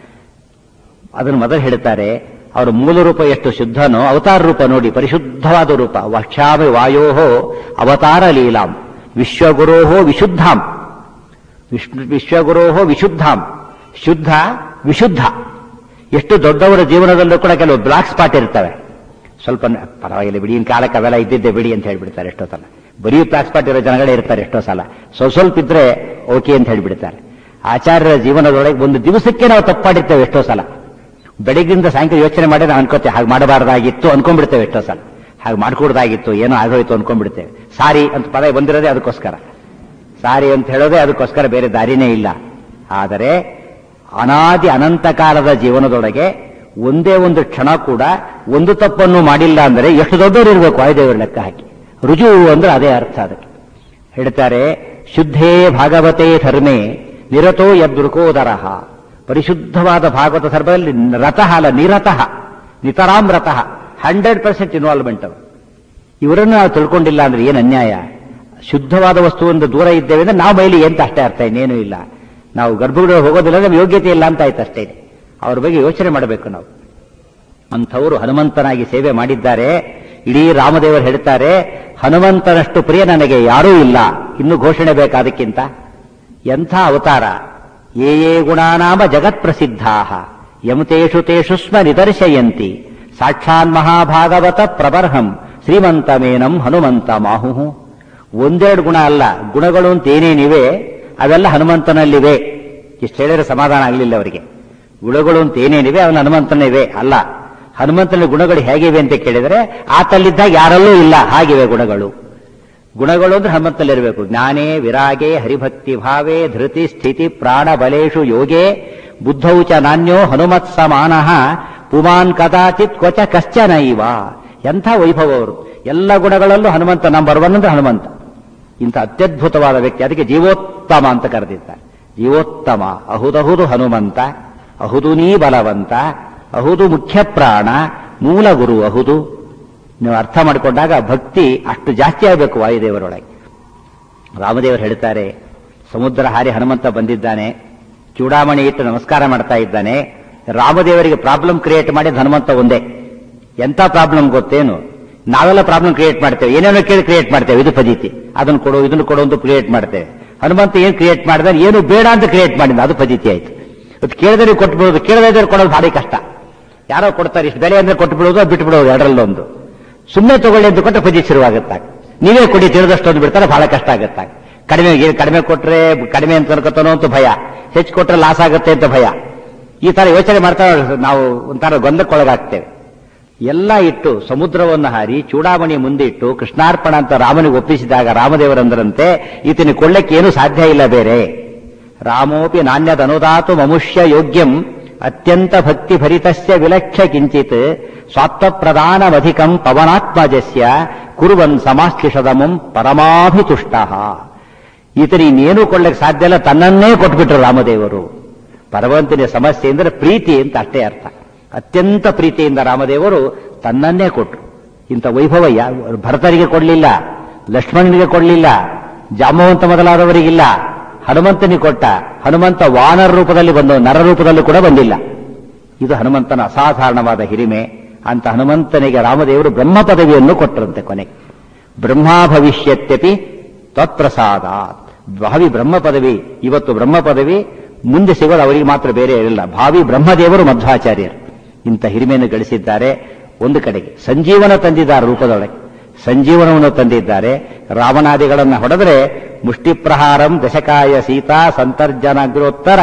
ಅದನ್ನು ಮೊದಲು ಹೇಳ್ತಾರೆ ಅವರ ಮೂಲ ರೂಪ ಎಷ್ಟು ಶುದ್ಧನೋ ಅವತಾರ ರೂಪ ನೋಡಿ ಪರಿಶುದ್ಧವಾದ ರೂಪ ವಕ್ಷ್ಯಾಮಿ ವಾಯೋ ಅವತಾರ ಲೀಲಾಂ ವಿಶ್ವಗುರೋ ವಿಶುದ್ಧಾಂ ವಿಷ್ಣು ವಿಶ್ವಗುರೋ ವಿಶುದ್ಧಾಂ ಶುದ್ಧ ವಿಶುದ್ಧ ಎಷ್ಟು ದೊಡ್ಡವರ ಜೀವನದಲ್ಲೂ ಕೂಡ ಕೆಲವು ಬ್ಲಾಕ್ ಸ್ಪಾಟ್ ಇರ್ತವೆ ಸ್ವಲ್ಪ ನ- ಪರವಾಗಿಲ್ಲ ಬಿಡಿ ಇನ್ ಕಾಲಕ್ಕೆ ಅವೆಲ್ಲ ಇದ್ದಿದ್ದೆ ಬಿಡಿ ಅಂತ ಹೇಳ್ಬಿಡ್ತಾರೆ ಎಷ್ಟೋ ಸಲ ಬರೀ ಬ್ಲಾಕ್ ಸ್ಪಾಟ್ ಇರೋ ಜನಗಳೇ ಇರ್ತಾರೆ ಎಷ್ಟೋ ಸಲ ಸ್ವಲ್ಪ ಸ್ವಲ್ಪ ಇದ್ರೆ ಓಕೆ ಅಂತ ಹೇಳ್ಬಿಡ್ತಾರೆ ಆಚಾರ್ಯರ ಜೀವನದೊಳಗೆ ಒಂದು ದಿವಸಕ್ಕೆ ನಾವು ತಪ್ಪಾಡಿರ್ತೇವೆ ಎಷ್ಟೋ ಸಲ ಬೆಳಗಿಂದ ಸಾಯಂಕಾಲ ಯೋಚನೆ ಮಾಡಿ ನಾವು ಅನ್ಕೋತೇವೆ ಹಾಗೆ ಮಾಡಬಾರ್ದಾಗಿತ್ತು ಅನ್ಕೊಂಡ್ಬಿಡ್ತೇವೆ ಎಷ್ಟೋ ಸಲ ಹಾಗೆ ಮಾಡ್ಕೊಡ್ದಾಗಿತ್ತು ಏನೋ ಆಗೋಯ್ತು ಅನ್ಕೊಂಡ್ಬಿಡ್ತೇವೆ ಸಾರಿ ಅಂತ ಪದ ಬಂದಿರೋದೇ ಅದಕ್ಕೋಸ್ಕರ ಸಾರಿ ಅಂತ ಹೇಳೋದೇ ಅದಕ್ಕೋಸ್ಕರ ಬೇರೆ ದಾರಿನೇ ಇಲ್ಲ ಆದರೆ ಅನಾದಿ ಅನಂತ ಕಾಲದ ಜೀವನದೊಳಗೆ ಒಂದೇ ಒಂದು ಕ್ಷಣ ಕೂಡ ಒಂದು ತಪ್ಪನ್ನು ಮಾಡಿಲ್ಲ ಅಂದರೆ ಎಷ್ಟು ದೊಡ್ಡವರು ಇರಬೇಕು ವಾಯುದೇವರು ಲೆಕ್ಕ ಹಾಕಿ ರುಜು ಅಂದ್ರೆ ಅದೇ ಅರ್ಥ ಅದಕ್ಕೆ ಹೇಳ್ತಾರೆ ಶುದ್ಧೇ ಭಾಗವತೆ ಧರ್ಮೇ ನಿರತೋ ಯದೃಕೋದರಹ ಪರಿಶುದ್ಧವಾದ ಭಾಗವತ ಧರ್ಮದಲ್ಲಿ ರತಃ ಅಲ್ಲ ನಿರತಃ ನಿತರಾಂ ರತಃ ಹಂಡ್ರೆಡ್ ಪರ್ಸೆಂಟ್ ಇನ್ವಾಲ್ವ್ಮೆಂಟ್ ಅವರು ಇವರನ್ನು ನಾವು ತಿಳ್ಕೊಂಡಿಲ್ಲ ಅಂದ್ರೆ ಏನು ಅನ್ಯಾಯ ಶುದ್ಧವಾದ ವಸ್ತುವಿಂದ ದೂರ ಇದ್ದೇವೆ ಅಂದ್ರೆ ನಾವು ಮೈಲಿ ಅಂತ ಅಷ್ಟೇ ಅರ್ಥ ಇನ್ನೇನು ಇಲ್ಲ ನಾವು ಗರ್ಭಗುಡಿ ಹೋಗೋದಿಲ್ಲ ನಮ್ಮ ಯೋಗ್ಯತೆ ಇಲ್ಲ ಅಂತ ಆಯ್ತು ಅಷ್ಟೇ ಅವ್ರ ಬಗ್ಗೆ ಯೋಚನೆ ಮಾಡಬೇಕು ನಾವು ಅಂಥವರು ಹನುಮಂತನಾಗಿ ಸೇವೆ ಮಾಡಿದ್ದಾರೆ ಇಡೀ ರಾಮದೇವರು ಹೇಳ್ತಾರೆ ಹನುಮಂತನಷ್ಟು ಪ್ರಿಯ ನನಗೆ ಯಾರೂ ಇಲ್ಲ ಇನ್ನು ಘೋಷಣೆ ಬೇಕಾದಕ್ಕಿಂತ ಎಂಥ ಅವತಾರ ಯೇ ಯೇ ಗುಣಾನಾಮ ಜಗತ್ ಪ್ರಸಿದ್ಧಾ ಯಮತೇಷು ತೇಷು ಸ್ಮ ನಿದರ್ಶಯಂತಿ ಸಾಕ್ಷಾನ್ ಮಹಾಭಾಗವತ ಪ್ರಬರ್ಹಂ ಶ್ರೀಮಂತಮೇನಂ ಹನುಮಂತ ಮಾಹುಹು ಒಂದೆರಡು ಗುಣ ಅಲ್ಲ ಗುಣಗಳು ಅಂತ ಏನೇನಿವೆ ಅವೆಲ್ಲ ಹನುಮಂತನಲ್ಲಿವೆ ಇಷ್ಟು ಹೇಳಿದ್ರೆ ಸಮಾಧಾನ ಆಗಲಿಲ್ಲ ಅವರಿಗೆ ಗುಣಗಳು ಅಂತ ಏನೇನಿವೆ ಅವನ ಹನುಮಂತನಿವೆ ಅಲ್ಲ ಹನುಮಂತನ ಗುಣಗಳು ಹೇಗಿವೆ ಅಂತ ಕೇಳಿದ್ರೆ ಆತಲ್ಲಿದ್ದಾಗ ಯಾರಲ್ಲೂ ಇಲ್ಲ ಹಾಗಿವೆ ಗುಣಗಳು ಗುಣಗಳು ಅಂದ್ರೆ ಹನುಮಂತಲ್ಲಿರಬೇಕು ಜ್ಞಾನೇ ವಿರಾಗೆ ಹರಿಭಕ್ತಿ ಭಾವೇ ಧೃತಿ ಸ್ಥಿತಿ ಪ್ರಾಣ ಬಲೇಶು ಯೋಗೆ ಬುದ್ಧೌ ಚ ನಾನ್ಯೋ ಹನುಮತ್ ಸಮಾನಃ ಪುಮಾನ್ ಕದಾಚಿತ್ ಕ್ವಚ ಕಶ್ಚನ ಇವ ಎಂಥ ವೈಭವ ಅವರು ಎಲ್ಲ ಗುಣಗಳಲ್ಲೂ ಹನುಮಂತ ನಂಬರ್ ಒನ್ ಅಂದ್ರೆ ಹನುಮಂತ ಇಂಥ ಅತ್ಯದ್ಭುತವಾದ ವ್ಯಕ್ತಿ ಅದಕ್ಕೆ ಜೀವೋತ್ತಮ ಅಂತ ಕರೆದಿದ್ದಾರೆ ಜೀವೋತ್ತಮ ಅಹುದಹುದು ಹನುಮಂತ ಅಹುದು ನೀ ಬಲವಂತ ಅಹುದು ಮುಖ್ಯ ಪ್ರಾಣ ಮೂಲ ಗುರು ಅಹುದು ನೀವು ಅರ್ಥ ಮಾಡಿಕೊಂಡಾಗ ಭಕ್ತಿ ಅಷ್ಟು ಜಾಸ್ತಿ ಆಗಬೇಕು ವಾಯುದೇವರೊಳಗೆ ರಾಮದೇವರು ಹೇಳ್ತಾರೆ ಸಮುದ್ರ ಹಾರಿ ಹನುಮಂತ ಬಂದಿದ್ದಾನೆ ಚೂಡಾಮಣಿ ಇಟ್ಟು ನಮಸ್ಕಾರ ಮಾಡ್ತಾ ಇದ್ದಾನೆ ರಾಮದೇವರಿಗೆ ಪ್ರಾಬ್ಲಮ್ ಕ್ರಿಯೇಟ್ ಮಾಡಿದ ಹನುಮಂತ ಒಂದೇ ಎಂತ ಪ್ರಾಬ್ಲಮ್ ಗೊತ್ತೇನು ನಾವೆಲ್ಲ ಪ್ರಾಬ್ಲಮ್ ಕ್ರಿಯೇಟ್ ಮಾಡ್ತೇವೆ ಏನೇನೋ ಕೇಳಿ ಕ್ರಿಯೇಟ್ ಮಾಡ್ತೇವೆ ಇದು ಪದ್ಧತಿ ಅದನ್ನು ಕೊಡು ಇದನ್ನು ಕೊಡು ಅಂತ ಕ್ರಿಯೇಟ್ ಮಾಡ್ತೇವೆ ಹನುಮಂತ ಏನ್ ಕ್ರಿಯೇಟ್ ಮಾಡಿದ ಏನು ಬೇಡ ಅಂತ ಕ್ರಿಯೇಟ್ ಮಾಡಿದ ಅದು ಪದ್ಧತಿ ಆಯ್ತು ಇವತ್ತು ಕೇಳಿದ್ರೆ ಕೊಟ್ಬಿಡೋದು ಕೇಳದಿದ್ರೆ ಕೊಡೋದು ಭಾರಿ ಕಷ್ಟ ಯಾರೋ ಕೊಡ್ತಾರೆ ಇಷ್ಟು ಬೆಲೆ ಅಂದ್ರೆ ಕೊಟ್ಟು ಬಿಡೋದು ಬಿಟ್ಟು ಬಿಡೋದು ಎರಡರಲ್ಲೊಂದು ಸುಮ್ಮನೆ ತಗೊಳ್ಳಿ ಅಂತ ಕೊಟ್ಟರೆ ಪದ್ಧತಿ ಶುರುವಾಗುತ್ತಾಗ ನೀವೇ ಕೊಡಿ ತಿಳಿದಷ್ಟು ಒಂದು ಬಿಡ್ತಾರೆ ಬಹಳ ಕಷ್ಟ ಆಗುತ್ತಾಗ ಕಡಿಮೆ ಏನ್ ಕಡಿಮೆ ಕೊಟ್ರೆ ಕಡಿಮೆ ಅಂತ ಅನ್ಕೋತಾನೋ ಅಂತ ಭಯ ಹೆಚ್ಚು ಕೊಟ್ರೆ ಲಾಸ್ ಆಗುತ್ತೆ ಅಂತ ಭಯ ಈ ತರ ಯೋಚನೆ ಮಾಡ್ತಾ ನಾವು ಒಂಥರ ಗೊಂದಕ್ಕೊಳಗಾಗ್ತೇವೆ ಎಲ್ಲ ಇಟ್ಟು ಸಮುದ್ರವನ್ನು ಹಾರಿ ಚೂಡಾಮಣಿ ಮುಂದೆ ಇಟ್ಟು ಕೃಷ್ಣಾರ್ಪಣ ಅಂತ ರಾಮನಿಗೆ ಒಪ್ಪಿಸಿದಾಗ ರಾಮದೇವರಂದರಂತೆ ಈತನ ಕೊಳ್ಳಕ್ಕೆ ಏನು ಸಾಧ್ಯ ಇಲ್ಲ ಬೇರೆ ರಾಮೋಪಿ ನಾಣ್ಯದ ಅನುದಾತು ಮಮುಷ್ಯ ಯೋಗ್ಯಂ ಅತ್ಯಂತ ಭಕ್ತಿ ಭರಿತಸ್ಯ ವಿಲಕ್ಷ್ಯ ಕಿಂಚಿತ್ ಸ್ವಾತ್ವಪ್ರದಾನಮಧಿಕಂ ಪವನಾತ್ಮಜಸ್ಯ ಕುರುವನ್ ಸಮಾಶ್ಲಿಷದಮಂ ಪರಮಾಭಿತುಷ್ಟ ಈತನ ಇನ್ನೇನು ಕೊಳ್ಳಕ್ಕೆ ಸಾಧ್ಯ ಇಲ್ಲ ತನ್ನನ್ನೇ ಕೊಟ್ಬಿಟ್ರು ರಾಮದೇವರು ಭಗವಂತನ ಸಮಸ್ಯೆ ಅಂದ್ರೆ ಪ್ರೀತಿ ಅಂತ ಅಷ್ಟೇ ಅರ್ಥ ಅತ್ಯಂತ ಪ್ರೀತಿಯಿಂದ ರಾಮದೇವರು ತನ್ನನ್ನೇ ಕೊಟ್ರು ಇಂಥ ವೈಭವ ಯಾ- ಭರತರಿಗೆ ಕೊಡಲಿಲ್ಲ ಲಕ್ಷ್ಮಣನಿಗೆ ಕೊಡಲಿಲ್ಲ ಜಾಮವಂತ ಮೊದಲಾದವರಿಗಿಲ್ಲ ಹನುಮಂತನಿಗೆ ಕೊಟ್ಟ ಹನುಮಂತ ವಾನರ ರೂಪದಲ್ಲಿ ಬಂದ ನರ ರೂಪದಲ್ಲಿ ಕೂಡ ಬಂದಿಲ್ಲ ಇದು ಹನುಮಂತನ ಅಸಾಧಾರಣವಾದ ಹಿರಿಮೆ ಅಂತ ಹನುಮಂತನಿಗೆ ರಾಮದೇವರು ಬ್ರಹ್ಮ ಪದವಿಯನ್ನು ಕೊಟ್ಟರಂತೆ ಕೊನೆಗೆ ಬ್ರಹ್ಮಾ ಭವಿಷ್ಯತ್ಯಪಿ ತತ್ಪ್ರಸಾದಾತ್ ಭಾವಿ ಬ್ರಹ್ಮ ಪದವಿ ಇವತ್ತು ಬ್ರಹ್ಮ ಪದವಿ ಮುಂದೆ ಸಿಗೋದು ಅವರಿಗೆ ಮಾತ್ರ ಬೇರೆ ಇರಲಿಲ್ಲ ಭಾವಿ ಬ್ರಹ್ಮದೇವರು ಮಧ್ವಾಚಾರ್ಯರು ಇಂಥ ಹಿರಿಮೆಯನ್ನು ಗಳಿಸಿದ್ದಾರೆ ಒಂದು ಕಡೆಗೆ ಸಂಜೀವನ ತಂದಿದ್ದಾರೆ ರೂಪದೊಳಗೆ ಸಂಜೀವನವನ್ನು ತಂದಿದ್ದಾರೆ ರಾವಣಾದಿಗಳನ್ನು ಹೊಡೆದರೆ ಮುಷ್ಟಿಪ್ರಹಾರಂ ದಶಕಾಯ ಸೀತಾ ಸಂತರ್ಜನಗ್ರೋತ್ತರ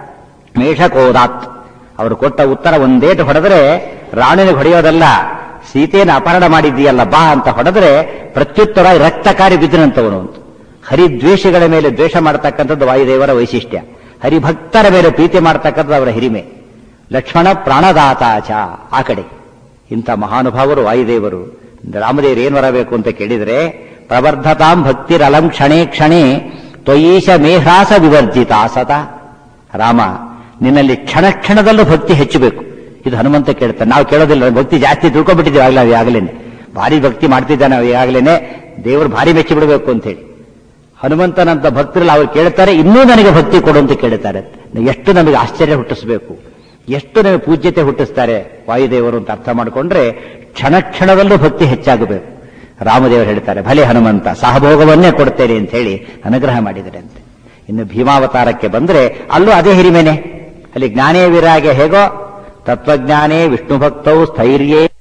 ಮೇಷಕೋದಾತ್ ಅವರು ಕೊಟ್ಟ ಉತ್ತರ ಒಂದೇಟು ಹೊಡೆದರೆ ರಾವಣನಿಗೆ ಹೊಡೆಯೋದಲ್ಲ ಸೀತೆಯನ್ನು ಅಪಹರಣ ಮಾಡಿದ್ದೀಯಲ್ಲ ಬಾ ಅಂತ ಹೊಡೆದ್ರೆ ಪ್ರತ್ಯುತ್ತರ ರಕ್ತಕಾರಿ ಬಿದ್ದನಂತವನು ಅಂತ ಹರಿದ್ವೇಷಗಳ ಮೇಲೆ ದ್ವೇಷ ಮಾಡ್ತಕ್ಕಂಥದ್ದು ವಾಯುದೇವರ ವೈಶಿಷ್ಟ್ಯ ಹರಿಭಕ್ತರ ಮೇಲೆ ಪ್ರೀತಿ ಮಾಡ್ತಕ್ಕಂಥದ್ದು ಅವರ ಹಿರಿಮೆ ಲಕ್ಷ್ಮಣ ಪ್ರಾಣದಾತಾಚ ಆ ಕಡೆ ಇಂಥ ಮಹಾನುಭಾವರು ವಾಯುದೇವರು ರಾಮದೇವರು ಏನು ಬರಬೇಕು ಅಂತ ಕೇಳಿದರೆ ಪ್ರವರ್ಧತಾಂ ಭಕ್ತಿರಲಂ ಕ್ಷಣೇ ಕ್ಷಣೇ ತ್ವಯೀಶ ಮೇಹ್ರಾಸ ವಿವರ್ಜಿತ ಸತ ರಾಮ ನಿನ್ನಲ್ಲಿ ಕ್ಷಣ ಕ್ಷಣದಲ್ಲೂ ಭಕ್ತಿ ಹೆಚ್ಚಬೇಕು ಇದು ಹನುಮಂತ ಕೇಳ್ತಾನೆ ನಾವು ಕೇಳೋದಿಲ್ಲ ಭಕ್ತಿ ಜಾಸ್ತಿ ತಿಳ್ಕೊಬಿಟ್ಟಿದ್ದೀವಿ ಆಗಲೇ ಆಗಲೇನೆ ಭಾರಿ ಭಕ್ತಿ ಮಾಡ್ತಿದ್ದಾನೆ ಈಗಾಗಲೇ ದೇವರು ಭಾರಿ ಮೆಚ್ಚಿ ಬಿಡಬೇಕು ಅಂತ ಹೇಳಿ ಹನುಮಂತನಂತ ಭಕ್ತರಲ್ಲಿ ಅವ್ರು ಕೇಳ್ತಾರೆ ಇನ್ನೂ ನನಗೆ ಭಕ್ತಿ ಕೊಡು ಅಂತ ಕೇಳ್ತಾರೆ ಎಷ್ಟು ನಮಗೆ ಆಶ್ಚರ್ಯ ಹುಟ್ಟಿಸಬೇಕು ಎಷ್ಟು ನಮಗೆ ಪೂಜ್ಯತೆ ಹುಟ್ಟಿಸ್ತಾರೆ ವಾಯುದೇವರು ಅಂತ ಅರ್ಥ ಮಾಡಿಕೊಂಡ್ರೆ ಕ್ಷಣ ಕ್ಷಣದಲ್ಲೂ ಭಕ್ತಿ ಹೆಚ್ಚಾಗಬೇಕು ರಾಮದೇವರು ಹೇಳ್ತಾರೆ ಭಲೆ ಹನುಮಂತ ಸಹಭೋಗವನ್ನೇ ಕೊಡ್ತೇನೆ ಅಂತ ಹೇಳಿ ಅನುಗ್ರಹ ಮಾಡಿದರೆ ಅಂತೆ ಇನ್ನು ಭೀಮಾವತಾರಕ್ಕೆ ಬಂದ್ರೆ ಅಲ್ಲೂ ಅದೇ ಹಿರಿಮೆನೆ ಅಲ್ಲಿ ಜ್ಞಾನೇ ವಿರಾಗೆ ಹೇಗೋ ತತ್ವಜ್ಞಾನೇ ವಿಷ್ಣು ಭಕ್ತೌ ಸ್ಥೈರ್ಯೇ